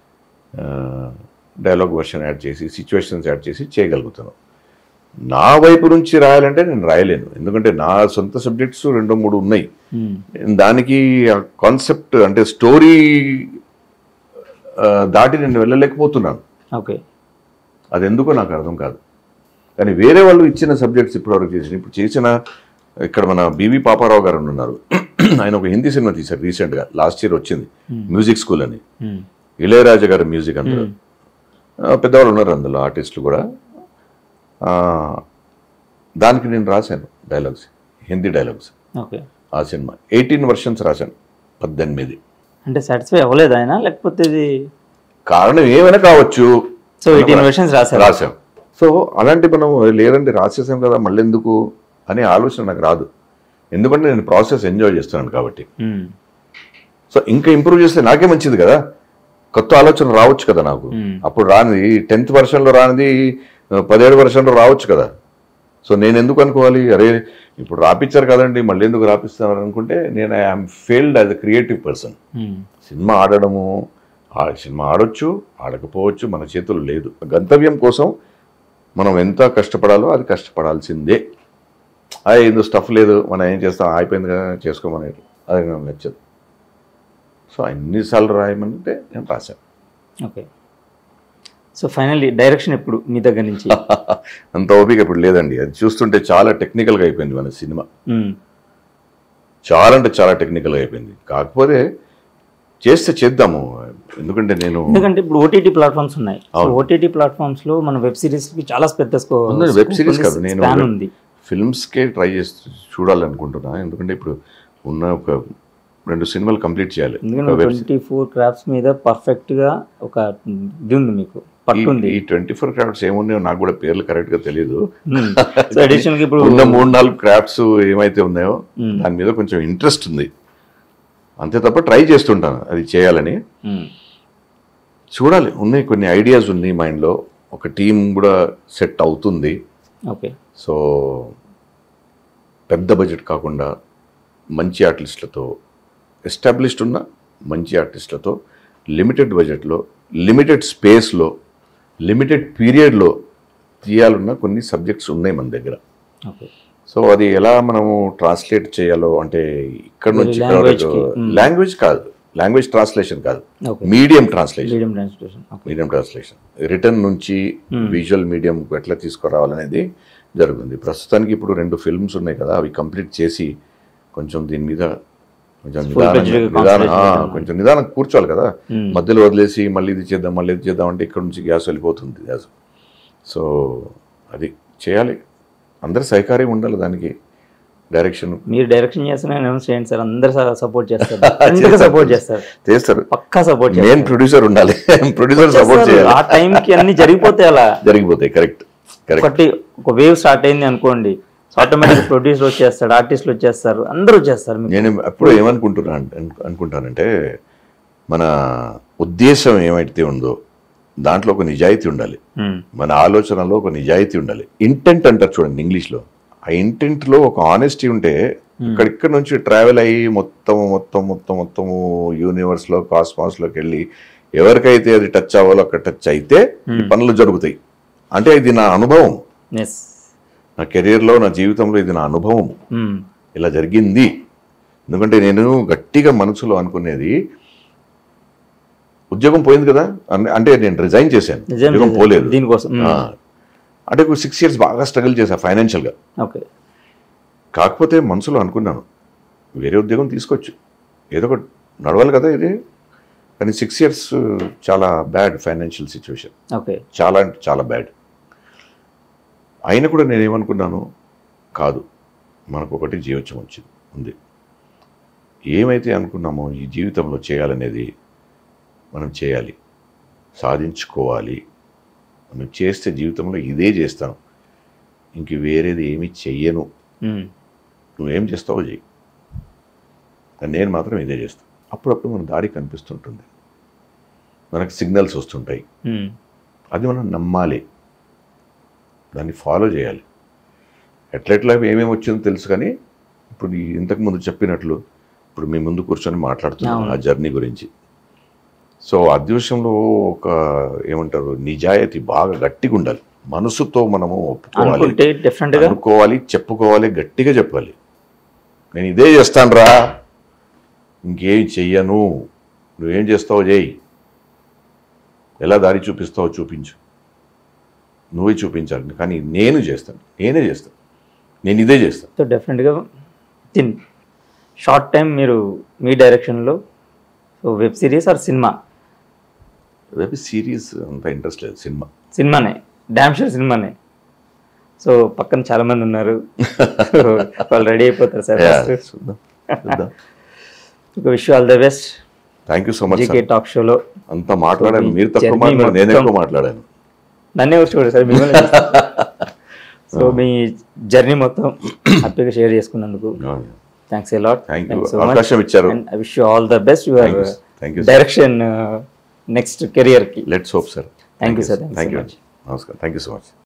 డైలాగ్ వర్షన్ యాడ్ చేసి సిచ్యువేషన్స్ యాడ్ చేసి చేయగలుగుతాను నా వైపు నుంచి రాయాలంటే నేను రాయలేను ఎందుకంటే నా సొంత సబ్జెక్ట్స్ రెండు మూడు ఉన్నాయి దానికి కాన్సెప్ట్ అంటే స్టోరీ దాటి నేను వెళ్ళలేకపోతున్నాను ఓకే అది ఎందుకో నాకు అర్థం కాదు కానీ వేరే వాళ్ళు ఇచ్చిన సబ్జెక్ట్స్ ఇప్పటివరకు చేసిన ఇప్పుడు చేసిన ఇక్కడ మన బీవీ పాపారావు గారు అని ఉన్నారు ఆయన ఒక హిందీ సినిమా తీశారు రీసెంట్గా లాస్ట్ ఇయర్ వచ్చింది మ్యూజిక్ స్కూల్ అని ఇళయరాజా గారి మ్యూజిక్ అందరూ ఆ, పెద్దవాళ్ళు ఉన్నారు అందులో ఆర్టిస్టులు కూడా ఆ, దానికి నేను రాశాను డైలాగ్స్ హిందీ డైలాగ్స్ ఓకే ఆ సినిమా ఎయిటీన్ వర్షన్స్ రాశాను పద్దెనిమిది అంటే సాటిస్ఫై అవ్వలేదు ఆయన లేకపోతే ఇది కారణం ఏమైనా కావచ్చు సో ఎయిటీన్ వర్షన్స్ రాశారు రాశాం సో అలాంటి మనం లేదంటే రాసేసాం కదా మళ్ళీ ఎందుకు అనే ఆలోచన నాకు రాదు ఎందుకంటే నేను ప్రాసెస్ ఎంజాయ్ చేస్తున్నాను కాబట్టి మ్మ్. సో ఇంకా ఇంప్రూవ్ చేస్తే నాకే మంచిది కదా కొత్త ఆలోచన రావచ్చు కదా నాకు Hmm. అప్పుడు రానిది టెన్త్ వర్షన్లో రానిది ఆ, పదిహేడు వర్షన్లో రావచ్చు కదా సో నేను ఎందుకు అనుకోవాలి అరే ఇప్పుడు రాపిచ్చారు కదండి మళ్ళీ ఎందుకు రాపిస్తున్నారు అనుకుంటే నేను I'm failed as a creative person మ్మ్. సినిమా ఆడడము ఆ సినిమా ఆడొచ్చు ఆడకపోవచ్చు మన చేతులు లేదు గంతవ్యం కోసం మనం ఎంత కష్టపడాలో అది కష్టపడాల్సిందే అది ఏదో స్టఫ్ లేదు మనం ఏం చేస్తాం అయిపోయింది కదా చేసుకోమని అది నాకు నచ్చదు సో ఎన్నిసార్లు రాయమంటే నేను రాశాను ఓకే సో ఫైనల్లీ డైరెక్షన్ ఎప్పుడు మీ దగ్గర నుంచి అంత ఓపిక ఇప్పుడు లేదండి అది చూస్తుంటే చాలా టెక్నికల్గా అయిపోయింది మన సినిమా మ్మ్. చాలా అంటే చాలా టెక్నికల్గా అయిపోయింది కాకపోతే చేస్తే చేద్దాము ఎందుకంటే నేను ఎందుకంటే ఇప్పుడు ఓటీటీ ప్లాట్ఫామ్స్ ఉన్నాయి సో ఓటీటీ ప్లాట్ఫామ్స్ లో మన వెబ్ సిరీస్ కి చాలా పెద్ద స్కో ఉందండి, వెబ్ సిరీస్ కాదు నేను స్పాన్ ఉంది ఫిల్మ్స్కే ట్రై చేస్తూ చూడాలనుకుంటున్నా ఎందుకంటే ఇప్పుడు ఉన్న ఒక రెండు సినిమాలు కంప్లీట్ చేయాలి ఎందుకంటే ఒక web ట్వంటీ ఫోర్ క్రాఫ్ట్స్ మీద పర్ఫెక్ట్ గా ఒక ఇది ఉంది మీకు పట్టు ఉంది ఈ ట్వంటీ ఫోర్ క్రాఫ్ట్స్ ఏమున్నాయో నాకు కూడా పేర్లు కరెక్ట్ గా తెలియదు సో అడిషనల్ గా ఇప్పుడు ఉన్న మూడు నాలుగు క్రాఫ్ట్స్ ఏమైతే ఉన్నాయో మ్మ్. దాని మీద కొంచెం ఇంట్రెస్ట్ ఉంది అంతే తప్ప ట్రై చేస్తుంటాను అది చేయాలని మ్మ్. చూడాలి ఉన్నాయి కొన్ని ఐడియాస్ ఉన్నాయి మైండ్లో ఒక టీం కూడా సెట్ అవుతుంది ఓకే సో పెద్ద బడ్జెట్ కాకుండా మంచి ఆర్టిస్టులతో ఎస్టాబ్లిష్డ్ ఉన్న మంచి ఆర్టిస్టులతో లిమిటెడ్ బడ్జెట్లో లిమిటెడ్ స్పేస్లో లిమిటెడ్ పీరియడ్లో తీయాలన్న కొన్ని సబ్జెక్ట్స్ ఉన్నాయి మన దగ్గర ఓకే సో అది ఎలా మనము ట్రాన్స్లేట్ చేయాలో అంటే ఇక్కడ నుంచి language కి, లాంగ్వేజ్ కాదు లాంగ్వేజ్ ట్రాన్స్లేషన్ కాదు okay medium translation medium translation okay medium translation written నుంచి విజువల్ మీడియం ఎట్లా తీసుకురావాలనేది జరుగుతుంది ప్రస్తుతానికి ఇప్పుడు రెండు ఫిల్మ్స్ ఉన్నాయి కదా అవి కంప్లీట్ చేసి కొంచెం దీని మీద కొంచెం నిదానం budget గా నిదానం ఆ, concentration కొంచెం నిదానం కూర్చోవాలి కదా Hmm. మధ్యలో వదిలేసి మళ్ళీ ఇది చేద్దాం మళ్ళీ ఇది చేద్దాం అంటే ఇక్కడ నుంచి గ్యాస్ వెళ్ళిపోతుంది గ్యాస్ సో అది చేయాలి అందరి సహకారం ఉండాలి దానికి డైరెక్షన్ మీరు డైరెక్షన్ చేస్తున్న అనౌన్స్ చేయండి సార్ అందరు సపోర్ట్ చేస్తారు సపోర్ట్ చేస్తారు చేస్తారు పక్కా సపోర్ట్ మెయిన్ ప్రొడ్యూసర్ ఉండాలి ప్రొడ్యూసర్ సపోర్ట్ చేస్తారు ఆ చేయాలి టైంకి అన్ని జరిగిపోతాయి అలా జరిగిపోతాయి కరెక్ట్ కరెక్ట్ ఒకటి ఒక వేవ్ స్టార్ట్ అయింది అనుకోండి ఆటోమేటిక్ ప్రొడ్యూసర్ వచ్చేస్తాడు ఆర్టిస్టులు వచ్చేస్తారు అందరూ వచ్చేస్తారు మీకు నేను ఎప్పుడు ఏమనుకుంటున్నా అన్- అనుకుంటానంటే మన ఉద్దేశం ఏమైతే ఉందో దాంట్లో ఒక నిజాయితీ ఉండాలి మ్మ్. మన ఆలోచనలో ఒక నిజాయితీ ఉండాలి ఇంటెంట్ అంటారు చూడండి ఇంగ్లీష్లో ఆ ఇంటెంట్లో ఒక ఆనెస్టీ ఉంటే ఇక్కడిక్కడ నుంచి ట్రావెల్ అయ్యి మొత్తం మొత్తం మొత్తం మొత్తము యూనివర్స్లో కాస్మాస్లోకి వెళ్ళి ఎవరికైతే అది టచ్ అవ్వాలో అక్కడ టచ్ అయితే ఈ పనులు జరుగుతాయి అంటే ఇది నా అనుభవం ఎస్ నా కెరీర్లో నా జీవితంలో ఇది నా అనుభవం మ్మ్. ఇలా జరిగింది ఎందుకంటే నేను గట్టిగా మనసులో అనుకునేది ఉద్యోగం పోయింది కదా అన్- అంటే నేను రిజైన్ చేశాను నిజం ఉద్యోగం నిజం. పోలేదు దీనికోసం మ్మ్. ఆ. అంటే ఒక సిక్స్ ఇయర్స్ బాగా స్ట్రగుల్ చేశా ఫైనాన్షియల్గా ఓకే కాకపోతే మనసులో అనుకున్నాను వేరే ఉద్యోగం తీసుకోవచ్చు ఏదో ఒకటి నడవాలి కదా ఇది కానీ సిక్స్ ఇయర్స్ చాలా బ్యాడ్ ఫైనాన్షియల్ సిచ్యువేషన్ ఓకే చాలా అంటే చాలా బ్యాడ్ అయినా కూడా నేనేమనుకున్నాను కాదు మనకు ఒకటి జీవితం వచ్చింది ఉంది ఏమైతే అనుకున్నామో ఈ జీవితంలో చేయాలనేది మనం చేయాలి సాధించుకోవాలి మనం చేస్తే జీవితంలో ఇదే చేస్తాను ఇంక వేరేది ఏమీ చెయ్యను మ్మ్. నువ్వేం చేస్తావో చెయ్యి కానీ నేను మాత్రం ఇదే చేస్తాను అప్పుడప్పుడు మన దారి కనిపిస్తుంటుంది మనకు సిగ్నల్స్ వస్తుంటాయి మ్మ్. అది మనం నమ్మాలి దాన్ని ఫాలో చేయాలి ఎట్లెట్లా ఏమేమి వచ్చిందో తెలుసు కానీ ఇప్పుడు ఈ ఇంతకుముందు చెప్పినట్లు ఇప్పుడు మీ ముందు కూర్చొని మాట్లాడుతున్నాం ఆ జర్నీ గురించి సో అదృశ్యంలో ఒక ఏమంటారు నిజాయితీ బాగా గట్టిగా ఉండాలి మనసుతో మనము ఒప్పుకోవాలి అనుకుంటే డిఫరెంట్ గా అనుకోవాలి చెప్పుకోవాలి గట్టిగా చెప్పాలి నేను ఇదే చేస్తానురా ఇంకేం చెయ్యను నువ్వేం చేస్తావో చేయి ఎలా దారి చూపిస్తావో చూపించు నువ్వే చూపించాలి కానీ నేను చేస్తాను నేనే చేస్తాను నేను ఇదే చేస్తాను సో డెఫినెట్గా తిన్ షార్ట్ టైం మీరు మీ డైరెక్షన్లో సో వెబ్ సిరీస్ ఆర్ సినిమా వెబ్ సిరీస్ అంత ఇంట్రెస్ట్ లేదు సినిమా సినిమానే డ్యామ్ షూర్ సినిమానే సో పక్కన చాలా మంది ఉన్నారు So, వాళ్ళు రెడీ అయిపోతారు సార్ చూద్దాం చూద్దాం ఒక wish all the best thank you so much GK talk షోలో అంత మాట్లాడాను మీ మీరు తక్కువ journey మాట్లాడారు నేను మొత్తం- ఎక్కువ మాట్లాడాను నన్నే వచ్చి చూడండి సార్ మిమ్మల్ని సో మీ జర్నీ మొత్తం హ్యాపీగా షేర్ చేసుకున్నందుకు thanks a lot Thank you. అవకాశం ఇచ్చారు. And I wish you all the best your Thank you, sir. Thank you, sir. Direction next కెరియర్కి let's hope sir Thank you, sir. Thank you thank so you much. నమస్కారం థ్యాంక్ యూ సో మచ్